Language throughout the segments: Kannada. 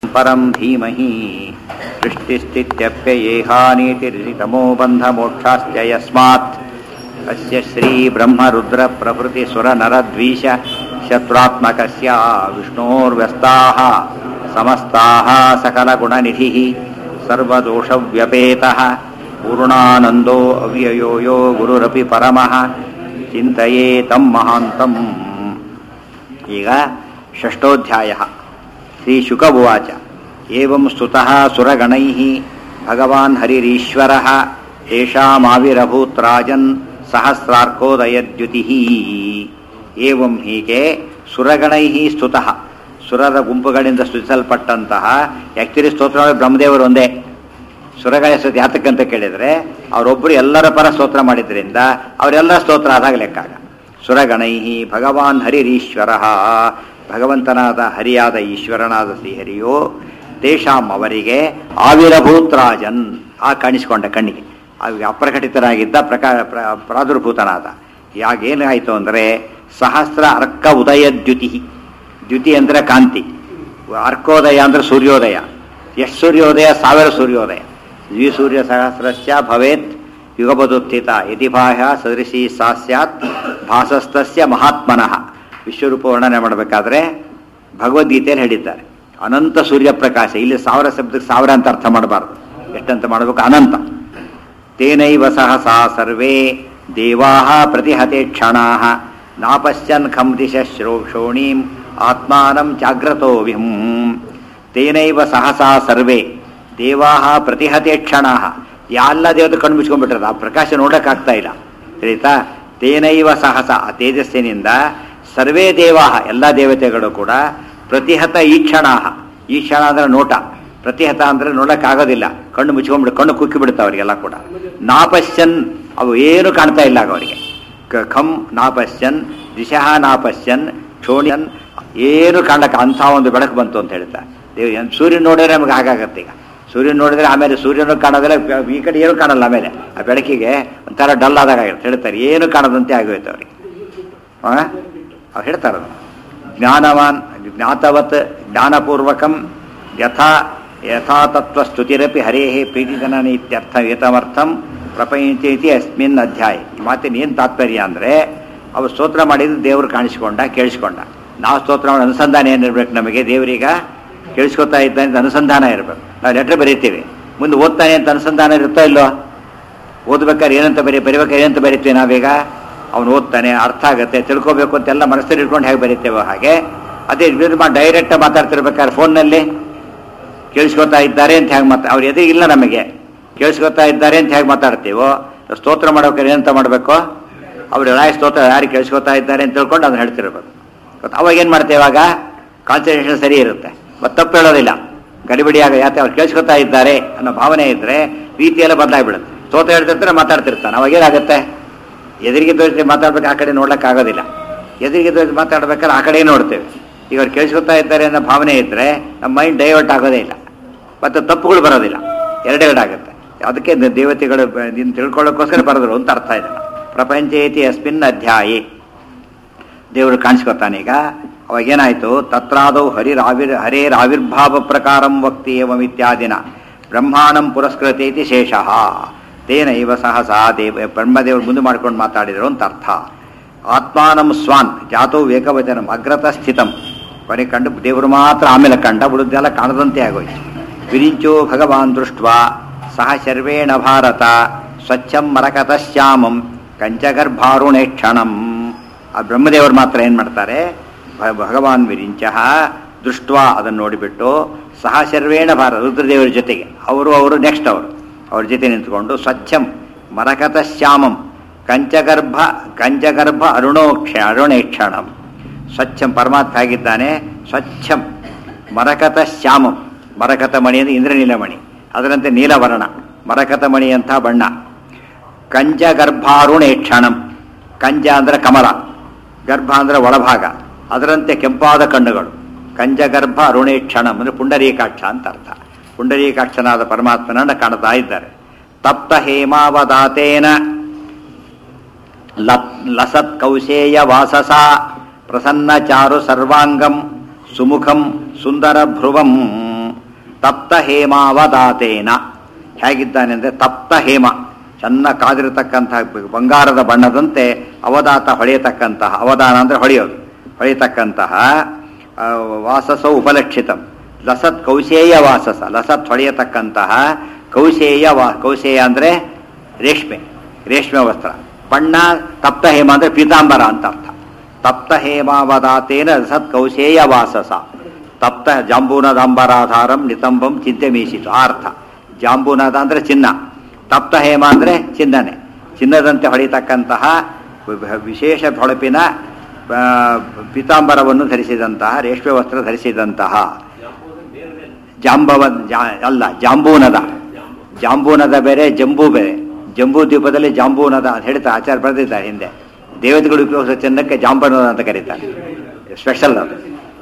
परं धीमहि सृष्टिस्थित्यप्ययेहानीतिरितमो बन्धमोक्षाश्च यस्मात् अस्य श्रीब्रह्मरुद्रप्रभृतिसुरनरद्वीष शत्रुत्मकस्य विष्णोर्व्यस्ताः समस्ताः सकलगुणनिधिः सर्वदोषव्यपेतः पूर्णानन्दो अव्ययो यो गुरुरपि परमः ಚಿಂತೆಯೇ ತಂ ಮಹಾಂತಂ ಈಗ ಷಷ್ಠೋಧ್ಯಾಯ ಶ್ರೀ ಶುಕಭುವಾಚ ಏವಂ ಸ್ತುತಃ ಸುರಗಣೈ ಭಗವಾನ್ ಹರಿರೀಶ್ವರ ತೇಷಾಮಾವಿರಭೂತ್ ರಾಜನ್ ಸಹಸ್ರಾರ್ಕೋದಯದ್ಯುತಿ ಏವಂ ಹೀಗೆ ಸುರಗಣೈ ಸ್ತುತಃ ಸುರರ ಗುಂಪುಗಳಿಂದ ಸ್ತುತಿಸಲ್ಪಟ್ಟಂತಹ ಆ್ಯಕ್ಚುಲಿ ಸ್ತೋತ್ರ ಬ್ರಹ್ಮದೇವರು ಒಂದೇ ಸುರಗಳ ಸ್ತುತಿ ಯಾತಕ್ಕಂತ ಕೇಳಿದರೆ ಅವರೊಬ್ಬರು ಎಲ್ಲರ ಪರ ಸ್ತೋತ್ರ ಮಾಡಿದ್ರಿಂದ ಅವರೆಲ್ಲ ಸ್ತೋತ್ರ ಆದಾಗ ಲೆಕ್ಕಾಗ ಸುರಗಣೈ ಭಗವಾನ್ ಹರಿರೀಶ್ವರ ಭಗವಂತನಾದ ಹರಿಯಾದ ಈಶ್ವರನಾದ ಶ್ರೀಹರಿಯೋ ತೇಷಾಂ ಅವರಿಗೆ ಆವಿರಭೂತ್ ರಾಜನ್ ಆ ಕಾಣಿಸಿಕೊಂಡ ಕಣ್ಣಿಗೆ ಅವಾಗ ಅಪ್ರಕಟಿತನಾಗಿದ್ದ ಪ್ರಕಾರ ಪ್ರಾದುರ್ಭೂತನಾದ ಯಾಗೇನಾಯಿತು ಅಂದರೆ ಸಹಸ್ರ ಅರ್ಕ ಉದಯ ದ್ಯುತಿ ದ್ಯುತಿ ಅಂದರೆ ಕಾಂತಿ ಅರ್ಕೋದಯ ಅಂದರೆ ಸೂರ್ಯೋದಯ ಎಷ್ಟು ಸೂರ್ಯೋದಯ ಸಾವಿರ ಸೂರ್ಯೋದಯ ದ್ವಿಸೂರ್ಯ ಸಹಸ್ರಸ್ಯ ಭವೇತ್ ಯುಗಪದುತ್ಥಿತ ಯತಿ ಬಾಹ್ಯ ಸದೃಶಿ ಸಾ ಸ್ಯಾತ್ ಭಾಸಸ್ತಸ್ಯ ಮಹಾತ್ಮನಃ ವಿಶ್ವರೂಪ ವರ್ಣನೆ ಮಾಡಬೇಕಾದ್ರೆ ಭಗವದ್ಗೀತೆಯಲ್ಲಿ ಹೇಳಿದ್ದಾರೆ ಅನಂತ ಸೂರ್ಯಪ್ರಕಾಶ ಇಲ್ಲಿ ಸಾವಿರ ಶಬ್ದಕ್ಕೆ ಸಾವಿರ ಅಂತ ಅರ್ಥ ಮಾಡಬಾರ್ದು ಎಷ್ಟಂತ ಮಾಡಬೇಕು ಅನಂತ ತೇನೈವ ಸಹಸಾ ಸರ್ವೇ ದೇವಾ ಪ್ರತಿಹತೆ ಕ್ಷಣಾ ನಾಪಶ್ಯನ್ ಖಂ ದಿಶ ಶ್ರೋ ಶೋಣೀಂ ಆತ್ಮಾನಂ ಜಾಗ್ರತೋ ವಿಹುಂ ತೇನೈವ ಸಹಸಾ ಸರ್ವೇ ದೇವಾ ಪ್ರತಿಹತೆ ಕ್ಷಣ ಎಲ್ಲ ದೇವತೆ ಕಣ್ಣು ಮುಚ್ಕೊಂಡ್ಬಿಟ್ರದ ಆ ಪ್ರಕಾಶ ನೋಡೋಕ್ಕಾಗ್ತಾ ಇಲ್ಲ ತಿಳಿತಾ ತೇನೈವ ಸಹಸ ಆ ತೇಜಸ್ಸಿನಿಂದ ಸರ್ವೇ ದೇವಾ ಎಲ್ಲ ದೇವತೆಗಳು ಕೂಡ ಪ್ರತಿಹತ ಈಕ್ಷಣ ಈಕ್ಷಣ ಅಂದ್ರೆ ನೋಟ ಪ್ರತಿಹತ ಅಂದ್ರೆ ನೋಡೋಕ್ಕಾಗೋದಿಲ್ಲ ಕಣ್ಣು ಮುಚ್ಕೊಂಡ್ಬಿಡು ಕಣ್ಣು ಕುಕ್ಕಿ ಬಿಡುತ್ತೆ ಅವರಿಗೆಲ್ಲ ಕೂಡ ನಾಪಶ್ಯನ್ ಅವು ಏನು ಕಾಣ್ತಾ ಇಲ್ಲ ಅವರಿಗೆ ಖಂ ನಾಪಶ್ಯನ್ ದಿಶಃ ನಾಪಶ್ಯನ್ ಕ್ಷೋಣಿಯನ್ ಏನು ಕಾಣಕ್ಕೆ ಅಂಥ ಒಂದು ಬೆಳಕು ಬಂತು ಅಂತ ಹೇಳ್ತಾ ದೇವ್ ಸೂರ್ಯನ ನೋಡಿದ್ರೆ ನಮಗೆ ಹಾಗಾಗತ್ತೆ ಈಗ ಸೂರ್ಯನ ನೋಡಿದ್ರೆ ಆಮೇಲೆ ಸೂರ್ಯನು ಕಾಣೋದಿಲ್ಲ ಈ ಕಡೆ ಏನು ಕಾಣಲ್ಲ ಆಮೇಲೆ ಆ ಬೆಳಕಿಗೆ ಒಂಥರ ಡಲ್ ಆದಾಗ ಆಗಿರುತ್ತೆ ಹೇಳ್ತಾರೆ ಏನು ಕಾಣದಂತೆ ಆಗೋಯ್ತು ಅವ್ರಿಗೆ ಅವ್ರು ಹೇಳ್ತಾರೆ ಜ್ಞಾನವಾನ್ ಜ್ಞಾತವತ್ ಜ್ಞಾನಪೂರ್ವಕಂ ಯಥಾ ಯಥಾತತ್ವ ಸ್ತುತಿರಪಿ ಹರೇ ಪ್ರೀತಿಜನನ ಇತ್ಯರ್ಥ ಏತಮರ್ಥಂ ಪ್ರಪಂಚೇತಿ ಅಸ್ಮಿನ್ ಅಧ್ಯಾಯ ಈ ಮಾತಿನ ಏನು ತಾತ್ಪರ್ಯ ಅಂದರೆ ಅವ್ರು ಸ್ತೋತ್ರ ಮಾಡಿದ್ದು ದೇವರು ಕಾಣಿಸ್ಕೊಂಡ ಕೇಳಿಸ್ಕೊಂಡ ನಾವು ಸ್ತೋತ್ರ ಮಾಡೋ ಅನುಸಂಧಾನ ಏನಿರ್ಬೇಕು ನಮಗೆ ದೇವರೀಗ ಕೇಳಿಸ್ಕೊತಾ ಇದ್ದಾನೆ ಅನುಸಂಧಾನ ಇರಬೇಕು ನಾವು ಲೆಟ್ರ್ ಬರೀತೀವಿ ಮುಂದೆ ಓದ್ತಾನೆ ಅಂತ ಅನುಸಂಧಾನ ಇರುತ್ತೋ ಇಲ್ಲೋ ಓದ್ಬೇಕಾದ್ರೆ ಏನಂತ ಬರೀ ಬರೀಬೇಕಾದ್ರೆ ಏನಂತ ಬರೀತೀವಿ ನಾವೀಗ ಅವ್ನು ಓದ್ತಾನೆ ಅರ್ಥ ಆಗುತ್ತೆ ತಿಳ್ಕೊಬೇಕು ಅಂತೆಲ್ಲ ಮನಸ್ಸಲ್ಲಿ ಇಟ್ಕೊಂಡು ಹೇಗೆ ಬರೀತೇವೋ ಹಾಗೆ ಅದೇ ಡೈರೆಕ್ಟ್ ಮಾತಾಡ್ತಿರ್ಬೇಕಾದ್ರೆ ಫೋನ್ನಲ್ಲಿ ಕೇಳಿಸ್ಕೊತಾ ಇದ್ದಾರೆ ಅಂತ ಹೇಗೆ ಮಾತಾ ಅವ್ರು ಎದೆ ಇಲ್ಲ ನಮಗೆ ಕೇಳಿಸ್ಕೊತಾ ಇದ್ದಾರೆ ಅಂತ ಹೇಗೆ ಮಾತಾಡ್ತೀವೋ ಸ್ತೋತ್ರ ಮಾಡ್ಬೇಕಾದ್ರೆ ಏನಂತ ಮಾಡಬೇಕು ಅವ್ರು ರಾಯ ಸ್ತೋತ್ರ ಯಾರು ಕೇಳಿಸ್ಕೊತಾ ಇದ್ದಾರೆ ಅಂತ ತಿಳ್ಕೊಂಡು ಅದನ್ನ ಹೇಳ್ತಿರ್ಬೇಕು ಅವಾಗ ಏನು ಮಾಡ್ತೇವೆ ಇವಾಗ ಕಾನ್ಸಂಟ್ರೇಷನ್ ಸರಿ ಇರುತ್ತೆ ಮತ್ತೆ ತಪ್ಪು ಹೇಳೋದಿಲ್ಲ ಗಡಿಬಿಡಿಯಾಗ ಯಾಕೆ ಅವ್ರು ಕೇಳಿಸ್ಕೊತಾ ಇದ್ದಾರೆ ಅನ್ನೋ ಭಾವನೆ ಇದ್ದರೆ ರೀತಿಯೆಲ್ಲ ಬದಲಾಗ್ಬಿಡುತ್ತೆ ಸ್ತೋತ್ರ ಹೇಳ್ತಿರ್ತಾರೆ ಮಾತಾಡ್ತಿರ್ತಾನೆ ಅವಾಗ ಏನಾಗುತ್ತೆ ಎದುರಿಗೆ ತೋರಿಸಿ ಮಾತಾಡ್ಬೇಕು ಆ ಕಡೆ ನೋಡ್ಲಿಕ್ಕಾಗೋದಿಲ್ಲ ಎದುರಿಗೆ ತೋರಿಸಿ ಮಾತಾಡ್ಬೇಕಾದ್ರೆ ಆ ಕಡೆ ನೋಡ್ತೇವೆ ಈಗ ಅವ್ರು ಕೇಳಿಸ್ಕೊತಾ ಇದ್ದಾರೆ ಅನ್ನೋ ಭಾವನೆ ಇದ್ದರೆ ನಮ್ಮ ಮೈಂಡ್ ಡೈವರ್ಟ್ ಆಗೋದೇ ಇಲ್ಲ ಮತ್ತು ತಪ್ಪುಗಳು ಬರೋದಿಲ್ಲ ಎರಡೆರಡಾಗುತ್ತೆ ಅದಕ್ಕೆ ದೇವತೆಗಳು ಇದನ್ನು ತಿಳ್ಕೊಳ್ಳೋಕ್ಕೋಸ್ಕರ ಬರೆದ್ರು ಅಂತ ಅರ್ಥ ಇದೆ ಪ್ರಪಂಚೇತಿ ಅಸ್ಮಿನ್ ಅಧ್ಯಾಯಿ ದೇವರು ಕಾಣಿಸ್ಕೊತಾನೀಗ ಅವಾಗೇನಾಯಿತು ತತ್ರಾದೌ ಹರಿರಾವಿರ್ ಹರೇರಾವಿರ್ಭಾವ ಪ್ರಕಾರಂ ವಕ್ತಿ ಏವಂ ಇತ್ಯಾದಿನ ಬ್ರಹ್ಮಾಣಂ ಪುರಸ್ಕೃತೇತಿ ಶೇಷಃ ತೇನ ಇವ ಸಹಸಾ ದೇವ ಬ್ರಹ್ಮದೇವರು ಮುಂದೆ ಮಾಡ್ಕೊಂಡು ಮಾತಾಡಿದರು ಅಂತ ಅರ್ಥ ಆತ್ಮಾನಂ ಸ್ವಾನ್ ಜಾತೋ ವೇಕವಚನಂ ಅಗ್ರತ ಸ್ಥಿತಂ ಕೊನೆ ಕಂಡು ದೇವರು ಮಾತ್ರ ಆಮೇಲೆ ಕಂಡ ಬಿಡುದೆಲ್ಲ ಕಾಣದಂತೆ ಆಗೋಯ್ತು ವಿರಿಂಚೋ ಭಗವಾನ್ ದೃಷ್ಟ ಸಹ ಶರ್ವೇಣ ಭಾರತ ಸ್ವಚ್ಛಂ ಮರಕತಶ್ಯಾಮಂ ಕಂಚಗರ್ಭಾರುಣೇಕ್ಷಣಂ ಆ ಬ್ರಹ್ಮದೇವರು ಮಾತ್ರ ಏನು ಮಾಡ್ತಾರೆ ಭಗವಾನ್ ವಿರಿಂಚ ದೃಷ್ಟ ಅದನ್ನು ನೋಡಿಬಿಟ್ಟು ಸಹ ಶರ್ವೇಣ ಭಾರ ರುದ್ರದೇವರ ಜೊತೆಗೆ ಅವರು ಅವರು ನೆಕ್ಸ್ಟ್ ಅವರು ಅವ್ರ ಜೊತೆ ನಿಂತ್ಕೊಂಡು ಸ್ವಚ್ಛಂ ಮರಕತ ಶ್ಯಾಮಂ ಕಂಚಗರ್ಭ ಕಂಚಗರ್ಭ ಅರುಣೋಕ್ಷ ಅರುಣೇಕ್ಷಣಂ ಸ್ವಚ್ಛಂ ಪರಮಾತ್ಮ ಆಗಿದ್ದಾನೆ ಸ್ವಚ್ಛಂ ಮರಕತ ಶ್ಯಾಮಂ ಮರಕತ ಮಣಿ ಅಂದರೆ ಇಂದ್ರನೀಲಮಣಿ ಅದರಂತೆ ನೀಲವರ್ಣ ಮರಕತ ಮಣಿ ಅಂತ ಬಣ್ಣ ಕಂಜಗರ್ಭಾರುಣೇಕ್ಷಣಂ ಕಂಜ ಅಂದರೆ ಕಮಲ ಗರ್ಭ ಅಂದರೆ ಒಳಭಾಗ ಅದರಂತೆ ಕೆಂಪಾದ ಕಣ್ಣುಗಳು ಕಂಜಗರ್ಭ ಅರುಣೇಕ್ಷಣಂ ಅಂದರೆ ಪುಂಡರೀಕಾಕ್ಷ ಅಂತ ಅರ್ಥ ಪುಂಡರೀಕಾಕ್ಷನಾದ ಪರಮಾತ್ಮನನ್ನು ಕಾಣ್ತಾ ಇದ್ದಾರೆ ತಪ್ತ ಹೇಮಾವದಾತೇನ ಲಸತ್ ಕೌಶೇಯ ವಾಸಸ ಪ್ರಸನ್ನ ಚಾರು ಸರ್ವಾಂಗಂ ಸುಮುಖಂ ಸುಂದರ ಭ್ರುವಂ ತಪ್ತ ಹೇಮಾವದಾತೇನ ಹೇಗಿದ್ದಾನೆ ಅಂದರೆ ತಪ್ತ ಹೇಮ ಚೆನ್ನಾಗಿ ಕಾದಿರತಕ್ಕಂತಹ ಬಂಗಾರದ ಬಣ್ಣದಂತೆ ಅವದಾತ ಹೊಳೆಯತಕ್ಕಂತಹ ಅವದಾನ ಅಂದರೆ ಹೊಳೆಯೋದು ಹೊಳೆಯತಕ್ಕಂತಹ ಆ, ವಾಸಸ ಉಪಲಕ್ಷಿತಂ ಲಸತ್ ಕೌಶೇಯ ವಾಸಸ ಲಸತ್ ಹೊಳೆಯತಕ್ಕಂತಹ ಕೌಶೇಯ ವಾ ಕೌಶೇಯ ಅಂದರೆ ರೇಷ್ಮೆ ರೇಷ್ಮೆ ವಸ್ತ್ರ ಬಣ್ಣ ತಪ್ತ ಹೇಮ ಅಂದರೆ ಪೀತಾಂಬರ ಅಂತ ಅರ್ಥ ತಪ್ತ ಹೇಮಾವದಾತೇನ ಲಸತ್ ಕೌಶೇಯ ವಾಸಸ ತಪ್ತ ಜಾಂಬೂನದಾಂಬರಾಧಾರಂ ನಿತಂಬಂ ಚಿಂತೆ ಮೀಸಿತು ಆ ಅರ್ಥ ಜಾಂಬೂನದ ಅಂದರೆ ಚಿನ್ನ ತಪ್ತ ಹೇಮ ಅಂದರೆ ಚಿನ್ನನೆ ಚಿನ್ನದಂತೆ ಹೊಳಿತಕ್ಕಂತಹ ವಿ- ವಿಶೇಷ ಹೊಳಪಿನ ಆ, ಪೀತಾಂಬರವನ್ನು ಧರಿಸಿದಂತಹ ರೇಷ್ಮೆ ವಸ್ತ್ರ ಧರಿಸಿದಂತಹ ಜಾಂಬವ ಜಾ- ಅಲ್ಲ ಜಾಂಬೂನದ ಜಾಂಬೂನದ ಬೇರೆ ಜಂಬೂ ಬೇರೆ ಜಂಬೂ ದ್ವೀಪದಲ್ಲಿ ಜಾಂಬೂನದ ಅಂತ ಹೇಳ್ತಾ ಆಚಾರ ಬರೆದಿದ್ದಾರೆ ಹಿಂದೆ ದೇವತೆಗಳು ಉಪಯೋಗಿಸೋ ಚಿನ್ನಕ್ಕೆ ಜಾಂಬನದ ಅಂತ ಕರೀತಾರೆ ಸ್ಪೆಷಲ್ ಅದು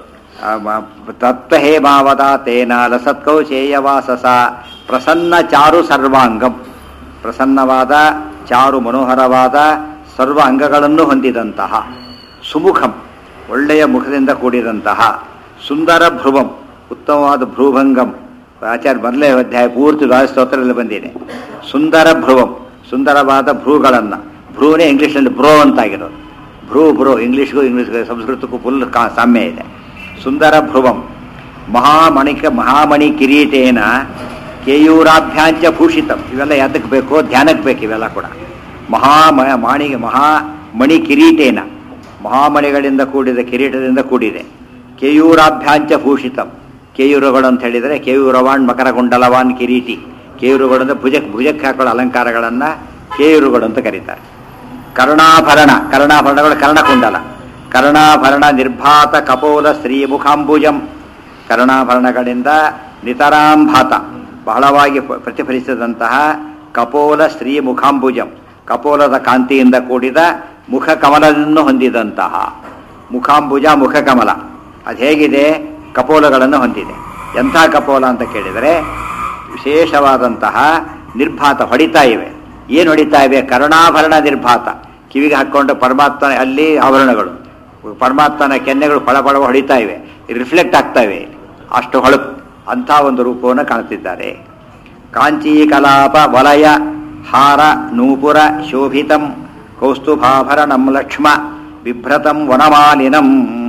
ತತ್ವ ಹೇಮಾವದ ತೇನ ಲಸತ್ಕೌಶೇಯ ವಾಸಸ ಪ್ರಸನ್ನ ಚಾರು ಸರ್ವಾಂಗಂ ಪ್ರಸನ್ನವಾದ ಚಾರು ಮನೋಹರವಾದ ಸರ್ವ ಅಂಗಗಳನ್ನು ಹೊಂದಿದಂತಹ ಸುಮುಖಂ ಒಳ್ಳೆಯ ಮುಖದಿಂದ ಕೂಡಿದಂತಹ ಸುಂದರ ಭ್ರುವಂ ಉತ್ತಮವಾದ ಭ್ರೂಭಂಗಂ ಆಚಾರ್ಯ ಮೊದಲೇ ಅಧ್ಯಾಯ ಪೂರ್ತಿ ಸ್ತೋತ್ರದಲ್ಲಿ ಬಂದಿದೆ ಸುಂದರ ಭ್ರುವಂ ಸುಂದರವಾದ ಭ್ರೂಗಳನ್ನು ಭ್ರೂನೇ ಇಂಗ್ಲೀಷಲ್ಲಿ ಬ್ರೋ ಅಂತಾಗಿರೋದು ಭ್ರೂ ಬ್ರೋ ಇಂಗ್ಲೀಷ್ಗೂ ಇಂಗ್ಲೀಷ್ಗೂ ಸಂಸ್ಕೃತಕ್ಕೂ ಫುಲ್ ಕಾ ಸಾಮ್ಯ ಇದೆ ಸುಂದರ ಭ್ರುವಂ ಮಹಾಮಣಿಕ ಮಹಾಮಣಿ ಕಿರೀಟೇನ ಕೇಯೂರಾಭ್ಯಾಂಚ ಭೂಷಿತಂ ಇವೆಲ್ಲ ಯಾತಕ್ಕೆ ಬೇಕು ಧ್ಯಾನಕ್ಕೆ ಬೇಕು ಇವೆಲ್ಲ ಕೂಡ ಮಹಾ ಮ- ಮಾಣಿ ಮಹಾಮಣಿ ಕಿರೀಟೇನ ಮಹಾಮಣಿಗಳಿಂದ ಕೂಡಿದ ಕಿರೀಟದಿಂದ ಕೂಡಿದೆ ಕೇಯೂರಾಭ್ಯಾಂಚ ಭೂಷಿತಂ ಕೇಯೂರುಗಳು ಅಂತ ಹೇಳಿದರೆ ಕೇಯೂರವಾನ್ ಮಕರಗುಂಡಲವಾನ್ ಕಿರೀಟಿ ಕೇಯೂರುಗಳು ಅಂದರೆ ಭುಜಕ್ಕೆ ಭುಜಕ್ಕೆ ಹಾಕೊಳ್ಳೋ ಅಲಂಕಾರಗಳನ್ನು ಕೇಯೂರುಗಳು ಅಂತ ಕರೀತಾರೆ ಕರ್ಣಾಭರಣ ಕರ್ಣಾಭರಣಗಳು ಕರ್ಣಕುಂಡಲ ಕರ್ಣಾಭರಣ ನಿರ್ಭಾತ ಕಪೋಲ ಶ್ರೀ ಮುಖಾಂಬುಜಂ ಕರ್ಣಾಭರಣಗಳಿಂದ ನಿತರಾಂಭಾತ ಬಹಳವಾಗಿ ಪ- ಪ್ರತಿಫಲಿಸಿದಂತಹ ಕಪೋಲ ಶ್ರೀ ಮುಖಾಂಬುಜಂ ಕಪೋಲದ ಕಾಂತಿಯಿಂದ ಕೂಡಿದ ಮುಖ ಕಮಲವನ್ನು ಹೊಂದಿದಂತಹ ಮುಖಾಂಬುಜ ಮುಖ ಕಮಲ ಅದು ಹೇಗಿದೆ ಕಪೋಲಗಳನ್ನು ಹೊಂದಿದೆ ಎಂಥ ಕಪೋಲ ಅಂತ ಕೇಳಿದರೆ ವಿಶೇಷವಾದಂತಹ ನಿರ್ಭಾತ ಹೊಡಿತಾ ಇವೆ ಏನು ಹೊಡಿತಾ ಇವೆ ಕರುಣಾಭರಣ ನಿರ್ಭಾತ ಕಿವಿಗೆ ಹಾಕ್ಕೊಂಡು ಪರಮಾತ್ಮನ ಅಲ್ಲಿ ಆಭರಣಗಳು ಪರಮಾತ್ಮನ ಕೆನ್ನೆಗಳು ಫಳಫಳ ಹೊಡಿತಾ ಇವೆ ರಿಫ್ಲೆಕ್ಟ್ ಆಗ್ತಾ ಇವೆ ಅಷ್ಟು ಹೊಳಪು ಅಂಥ ಒಂದು ರೂಪವನ್ನು ಕಾಣುತ್ತಿದ್ದಾರೆ ಕಾಂಚೀ ಕಲಾಪ ವಲಯ ಹಾರ ನೂಪುರ ಶೋಭಿತಂ ಕೌಸ್ತುಭಾಭರಣಂ ಲಕ್ಷ್ಮ ಬಿಭ್ರತಂ ವನಮಾಲಿನಂ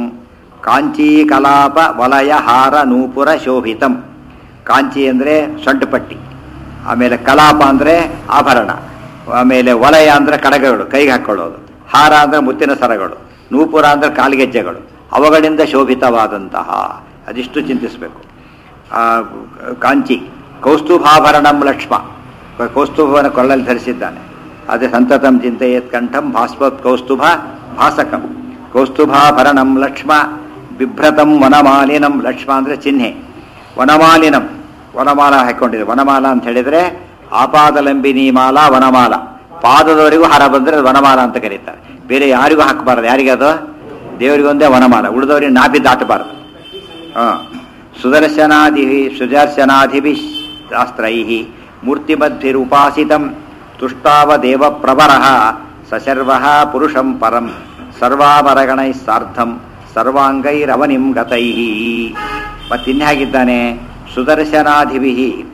ಕಾಂಚೀ ಕಲಾಪ ವಲಯ ಹಾರ ನೂಪುರ ಶೋಭಿತಂ ಕಾಂಚಿ ಅಂದರೆ ಸೊಂಟಪಟ್ಟಿ ಆಮೇಲೆ ಕಲಾಪ ಅಂದರೆ ಆಭರಣ ಆಮೇಲೆ ವಲಯ ಅಂದರೆ ಕಡಗಗಳು ಕೈಗೆ ಹಾಕ್ಕೊಳ್ಳೋದು ಹಾರ ಅಂದರೆ ಮುತ್ತಿನ ಸರಗಳು ನೂಪುರ ಅಂದರೆ ಕಾಲ್ಗೆಜ್ಜೆಗಳು ಅವುಗಳಿಂದ ಶೋಭಿತವಾದಂತಹ ಅದಿಷ್ಟು ಚಿಂತಿಸಬೇಕು ಆ, ಕಾಂಚಿ ಕೌಸ್ತುಭಾಭರಣಂ ಲಕ್ಷ್ಮ ಕೌಸ್ತುಭವನ ಕೊಳ್ಳಲ್ಲಿ ಧರಿಸಿದ್ದಾನೆ ಅದೇ ಸಂತತಂ ಚಿಂತೆಯತ್ ಕಂಠಂ ಭಾಸ್ವತ್ ಕೌಸ್ತುಭ ಭಾಸಕಂ ಕೌಸ್ತುಭಾಭರಣಂ ಲಕ್ಷ್ಮ ಬಿಭ್ರತಂ ವನಮಾಲಿನಂ ಲಕ್ಷ್ಮ ಅಂದರೆ ಚಿಹ್ನೆ ವನಮಾಲಿನಂ ವನಮಾಲ ಹಾಕೊಂಡಿದೆ ವನಮಾಲ ಅಂತ ಹೇಳಿದರೆ ಆಪಾದಲಂಬಿನಿ ಮಾಲಾ ವನಮಾಲ ಪಾದದವರೆಗೂ ಹಾರ ಬಂದರೆ ಅದು ವನಮಾಲ ಅಂತ ಕರೀತಾರೆ ಬೇರೆ ಯಾರಿಗೂ ಹಾಕಬಾರದು ಯಾರಿಗೆ ಅದು ದೇವರಿಗೊಂದೇ ವನಮಾಲ ಉಳಿದವರಿಗೆ ನಾಭಿ ದಾಟಬಾರದು ಹಾಂ ಸುದರ್ಶನಾದಿ ಸುದರ್ಶನಾಧಿಭಿ ಶಾಸ್ತ್ರೈ ಮೂರ್ತಿಮದ್ಭಿರುಪಾಸಿತಂ ತುಷ್ಟಾವದೇವ ಪ್ರವರ ಸಶರ್ವ ಪುರುಷಂ ಪರಂ ಸರ್ವಾಭರಗಣೈ ಸಾರ್ಧಂ ಸರ್ವಾಂಗೈರವನಿಂ ಗತೈ ಮತ್ತಿನ್ಯಾಗಿದ್ದಾನೆ ಸುದರ್ಶನಾಧಿಭಿ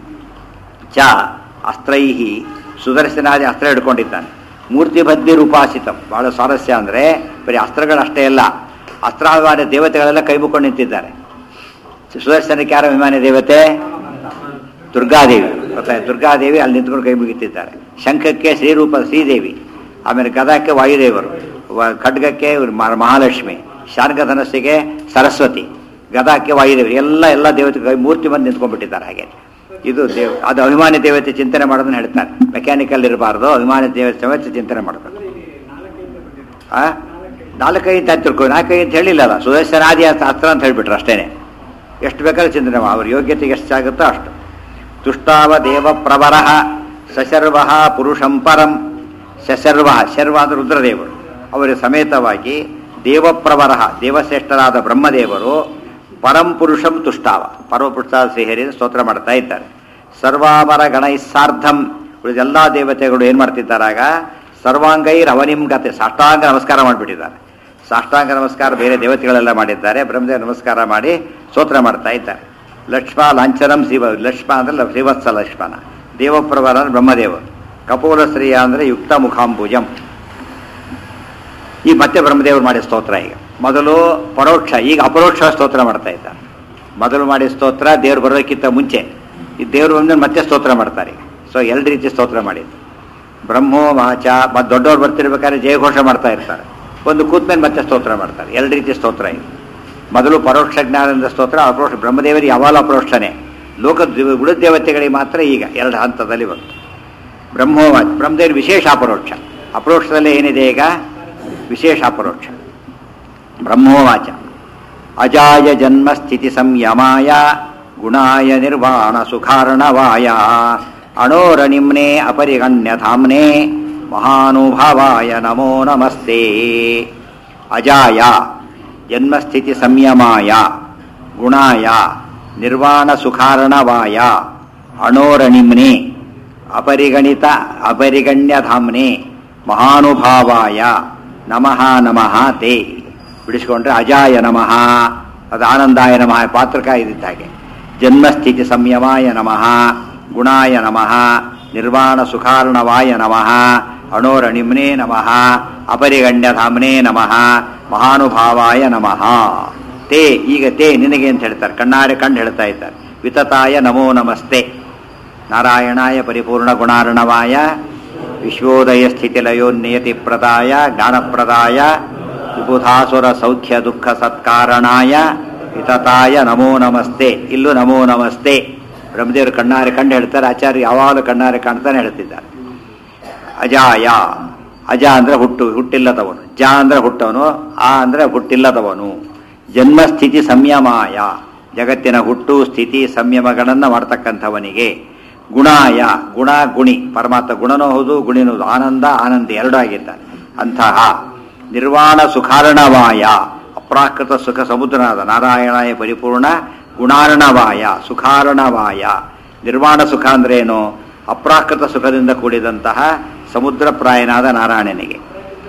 ಚ ಅಸ್ತ್ರೈ ಸುದರ್ಶನಾದಿ ಅಸ್ತ್ರ ಹಿಡ್ಕೊಂಡಿದ್ದಾನೆ ಮೂರ್ತಿಬದ್ಧಿರುಪಾಸಿತಂ ಬಹಳ ಸ್ವಾರಸ್ಯ ಅಂದರೆ ಬರೀ ಅಸ್ತ್ರಗಳಷ್ಟೇ ಅಲ್ಲ ಅಸ್ತ್ರಾಭಿಮಾನಿ ದೇವತೆಗಳೆಲ್ಲ ಕೈ ಮುಕ್ಕೊಂಡು ನಿಂತಿದ್ದಾರೆ ಸುದರ್ಶನಕ್ಕೆ ಯಾರ ಅಭಿಮಾನಿ ದೇವತೆ ದುರ್ಗಾದೇವಿ ಗೊತ್ತಾಯ್ತು ದುರ್ಗಾದೇವಿ ಅಲ್ಲಿ ನಿಂತ್ಕೊಂಡು ಕೈ ಮುಗಿತಿದ್ದಾರೆ ಶಂಖಕ್ಕೆ ಶ್ರೀರೂಪ ಶ್ರೀದೇವಿ ಆಮೇಲೆ ಗದಕ್ಕೆ ವಾಯುದೇವರು ವ- ಖಡ್ಗಕ್ಕೆ ಇವ್ರು ಮ- ಮಹಾಲಕ್ಷ್ಮಿ ಶಾರ್ಗಧನಸ್ಸಿಗೆ ಸರಸ್ವತಿ ಗದಕ್ಕೆ ವಾಯುದೇವರು ಎಲ್ಲ ಎಲ್ಲ ದೇವತೆ ಕೈ ಮೂರ್ತಿ ಬಂದು ನಿಂತ್ಕೊಂಡ್ಬಿಟ್ಟಿದ್ದಾರೆ ಹಾಗೆ ಇದು ದೇವ್ ಅದು ಅಭಿಮಾನಿ ದೇವತೆ ಚಿಂತನೆ ಮಾಡೋದನ್ನ ಹೇಳ್ತಾರೆ ಮೆಕ್ಯಾನಿಕಲ್ ಇರಬಾರ್ದು ಅಭಿಮಾನಿ ದೇವತೆ ಸಮೇತ ಚಿಂತನೆ ಮಾಡಬೇಕು ಆ ನಾಲ್ಕೈದು ಅಂತ ತಿಳ್ಕೊ ನಾಲ್ಕೈದು ಅಂತ ಹೇಳಿಲ್ಲಲ್ಲ ಸುದರ್ಶನಾದಿ ಅಸ್ತ್ರ ಅಂತ ಹೇಳ್ಬಿಟ್ರು ಅಷ್ಟೇನೆ ಎಷ್ಟು ಬೇಕಾದ್ರೂ ಚಿಂತನೆ ಮಾ- ಅವ್ರ ಯೋಗ್ಯತೆಗೆ ಎಷ್ಟಾಗುತ್ತೋ ಅಷ್ಟು ತುಷ್ಟಾವ ದೇವ ಪ್ರವರ ಸಶರ್ವ ಪುರುಷಂ ಪರಂ ಶಶರ್ವ ಶರ್ವ ಅಂದ್ರೆ ರುದ್ರದೇವರು ಅವರ ಸಮೇತವಾಗಿ ದೇವಪ್ರವರ ದೇವಶ್ರೇಷ್ಠರಾದ ಬ್ರಹ್ಮದೇವರು ಪರಂ ಪುರುಷಂ ತುಷ್ಟಾವ ಪರಮಪುರುಷ ಶ್ರೀಹರಿ ಸ್ತೋತ್ರ ಮಾಡ್ತಾ ಇದ್ದಾರೆ ಸರ್ವಾಮರ ಗಣೈ ಸಾರ್ಧಂ ಉಳಿದೆಲ್ಲ ದೇವತೆಗಳು ಏನು ಮಾಡ್ತಿದ್ದಾರಾಗ ಸರ್ವಾಂಗೈರ್ ಅವನಿಂ ಗತೆ ಸಾಷ್ಟಾಂಗ ನಮಸ್ಕಾರ ಮಾಡಿಬಿಟ್ಟಿದ್ದಾರೆ ಸಾಷ್ಟಾಂಗ ನಮಸ್ಕಾರ ಬೇರೆ ದೇವತೆಗಳೆಲ್ಲ ಮಾಡಿದ್ದಾರೆ ಬ್ರಹ್ಮದೇವ ನಮಸ್ಕಾರ ಮಾಡಿ ಸ್ತೋತ್ರ ಮಾಡ್ತಾ ಇದ್ದಾರೆ ಲಕ್ಷ್ಮ ಲಾಂಛನಂ ಶಿವ ಲಕ್ಷ್ಮ ಅಂದ್ರೆ ಲ- ಶ್ರೀವತ್ಸ ಲಕ್ಷ್ಮಣ ದೇವಪ್ರವರ ಅಂದ್ರೆ ಬ್ರಹ್ಮದೇವ ಕಪೋಲ ಶ್ರೀಯ ಅಂದ್ರೆ ಯುಕ್ತ ಮುಖಾಂಬುಜಂ ಈ ಮತ್ತೆ ಬ್ರಹ್ಮದೇವರು ಮಾಡಿದ ಸ್ತೋತ್ರ ಈಗ ಮೊದಲು ಪರೋಕ್ಷ ಈಗ ಅಪರೋಕ್ಷ ಸ್ತೋತ್ರ ಮಾಡ್ತಾ ಇದ್ದಾರೆ ಮೊದಲು ಮಾಡಿದ ಸ್ತೋತ್ರ ದೇವ್ರು ಬರೋದಕ್ಕಿಂತ ಮುಂಚೆ ಈ ದೇವ್ರು ಬಂದ್ರೆ ಮತ್ತೆ ಸ್ತೋತ್ರ ಮಾಡ್ತಾರೆ ಈಗ ಸೊ ಎರಡು ರೀತಿ ಸ್ತೋತ್ರ ಮಾಡಿದ್ದು ಬ್ರಹ್ಮೋ ವಾಚ ಮತ್ತು ದೊಡ್ಡವ್ರು ಬರ್ತಿರ್ಬೇಕಾದ್ರೆ ಜಯಘೋಷ ಮಾಡ್ತಾ ಇರ್ತಾರೆ ಒಂದು ಕೂತ್ಮೇಲೆ ಮತ್ತೆ ಸ್ತೋತ್ರ ಮಾಡ್ತಾರೆ ಎರಡು ರೀತಿ ಸ್ತೋತ್ರ ಇದೆ ಮೊದಲು ಪರೋಕ್ಷ ಜ್ಞಾನದ ಸ್ತೋತ್ರ ಅಪರೋಕ್ಷ ಬ್ರಹ್ಮದೇವರಿಗೆ ಯಾವಾಗಲೂ ಅಪರೋಕ್ಷನೇ ಲೋಕ ಉಳಿದ ದೇವತೆಗಳಿಗೆ ಮಾತ್ರ ಈಗ ಎರಡು ಹಂತದಲ್ಲಿ ಬಂತು ಬ್ರಹ್ಮೋವಾಚ ಬ್ರಹ್ಮದೇವರು ವಿಶೇಷ ಅಪರೋಕ್ಷ ಅಪರೋಕ್ಷದಲ್ಲಿ ಏನಿದೆ ಈಗ ವಿಶೇಷ ಅಪರೋಕ್ಷ ಬ್ರಹ್ಮೋವಾಚ ಅಜಾಯ ಜನ್ಮ ಸ್ಥಿತಿ ಸಂಯಮಾಯ ಗುಣಾಯ ನಿರ್ವಾಣ ಸುಖಾರ್ಣವಾಯ ಅಣೋರಣಿಮ್ನೆ ಅಪರಿಗಣ್ಯಧಾಮ್ನೆ ಮಹಾನುಭಾವಾಯ ನಮೋ ನಮಸ್ತೆ ಅಜಾಯ ಜನ್ಮಸ್ಥಿತಿ ಸಂಯಮಾಯ ಗುಣಾಯ ನಿರ್ವಾಣ ಸುಖಾರ್ಣವಾಯ ಅಣೋರಣಿಮ್ನೆ ಅಪರಿಗಣಿತ ಅಪರಿಗಣ್ಯಧಾಮ್ನೆ ಮಹಾನುಭಾವಾಯ ನಮಃ ನಮಃ ತೇ ಬಿಡಿಸ್ಕೊಂಡ್ರೆ ಅಜಾಯ ನಮಃ ಅದು ಆನಂದಾಯ ನಮಃ ಪಾತ್ರಕ ಇದ್ದಿದ್ದ ಹಾಗೆ ಜನ್ಮಸ್ಥಿತಿ ಸಂಯಮಾಯ ನಮಃ ಗುಣಾಯ ನಮಃ ನಿರ್ವಾಣ ಸುಖಾರ್ಣವಾಯ ನಮಃ ಅಣೋರಣಿಮ್ನೇ ನಮಃ ಅಪರಿಗಣ್ಯಧಾಮ್ನೇ ನಮಃ ಮಹಾನುಭಾವಾಯ ನಮಃ ತೇ ಈಗ ತೇ ನಿನಗೆ ಅಂತ ಹೇಳ್ತಾರೆ ಕಣ್ಣಾರೆ ಕಂಡು ಹೇಳ್ತಾ ಇದ್ದಾರೆ ವಿತತಾಯ ನಮೋ ನಮಸ್ತೆ ನಾರಾಯಣಾಯ ಪರಿಪೂರ್ಣ ಗುಣಾರ್ಣವಾಯ ವಿಶ್ವೋದಯ ಸ್ಥಿತಿಲಯೋನ್ನಿಯತಿ ಪ್ರದಾಯ ಜ್ಞಾನಪ್ರದಾಯ ವಿಬುಧಾಸುರ ಸೌಖ್ಯ ದುಃಖ ಸತ್ಕಾರಣಾಯ ವಿತತಾಯ ನಮೋ ನಮಸ್ತೆ ಇಲ್ಲೂ ನಮೋ ನಮಸ್ತೆ ಬ್ರಹ್ಮದೇವರು ಕಣ್ಣಾರೆ ಕಂಡು ಹೇಳ್ತಾರೆ ಆಚಾರ್ಯ ಯಾವಾಗಲೂ ಕಣ್ಣಾರೆ ಕಾಣ್ತಾನೆ ಹೇಳ್ತಿದ್ದಾರೆ ಅಜಾಯ ಅಜ ಅಂದ್ರೆ ಹುಟ್ಟು ಹುಟ್ಟಿಲ್ಲದವನು ಜ ಅಂದ್ರೆ ಹುಟ್ಟವನು ಆ ಅಂದ್ರೆ ಹುಟ್ಟಿಲ್ಲದವನು ಜನ್ಮ ಸ್ಥಿತಿ ಸಂಯಮಾಯ ಜಗತ್ತಿನ ಹುಟ್ಟು ಸ್ಥಿತಿ ಸಂಯಮಗಳನ್ನು ಮಾಡ್ತಕ್ಕಂಥವನಿಗೆ ಗುಣಾಯ ಗುಣ ಗುಣಿ ಪರಮಾತ್ಮ ಗುಣನೂ ಹೌದು ಗುಣಿನೂ ಹೌದು ಆನಂದ ಆನಂದ ಎರಡೂ ಆಗಿದ್ದಾನೆ ಅಂತಹ ನಿರ್ವಾಣ ಸುಖಾರ್ಣವಾಯ ಅಪ್ರಾಕೃತ ಸುಖ ಸಮುದ್ರನಾದ ನಾರಾಯಣಾಯ ಪರಿಪೂರ್ಣ ಗುಣಾರ್ಣವಾಯ ಸುಖಾರ್ಣವಾಯ ನಿರ್ವಾಣ ಸುಖ ಅಂದ್ರೇನು ಅಪ್ರಾಕೃತ ಸುಖದಿಂದ ಕೂಡಿದಂತಹ ಸಮುದ್ರ ಪ್ರಾಯನಾದ ನಾರಾಯಣನಿಗೆ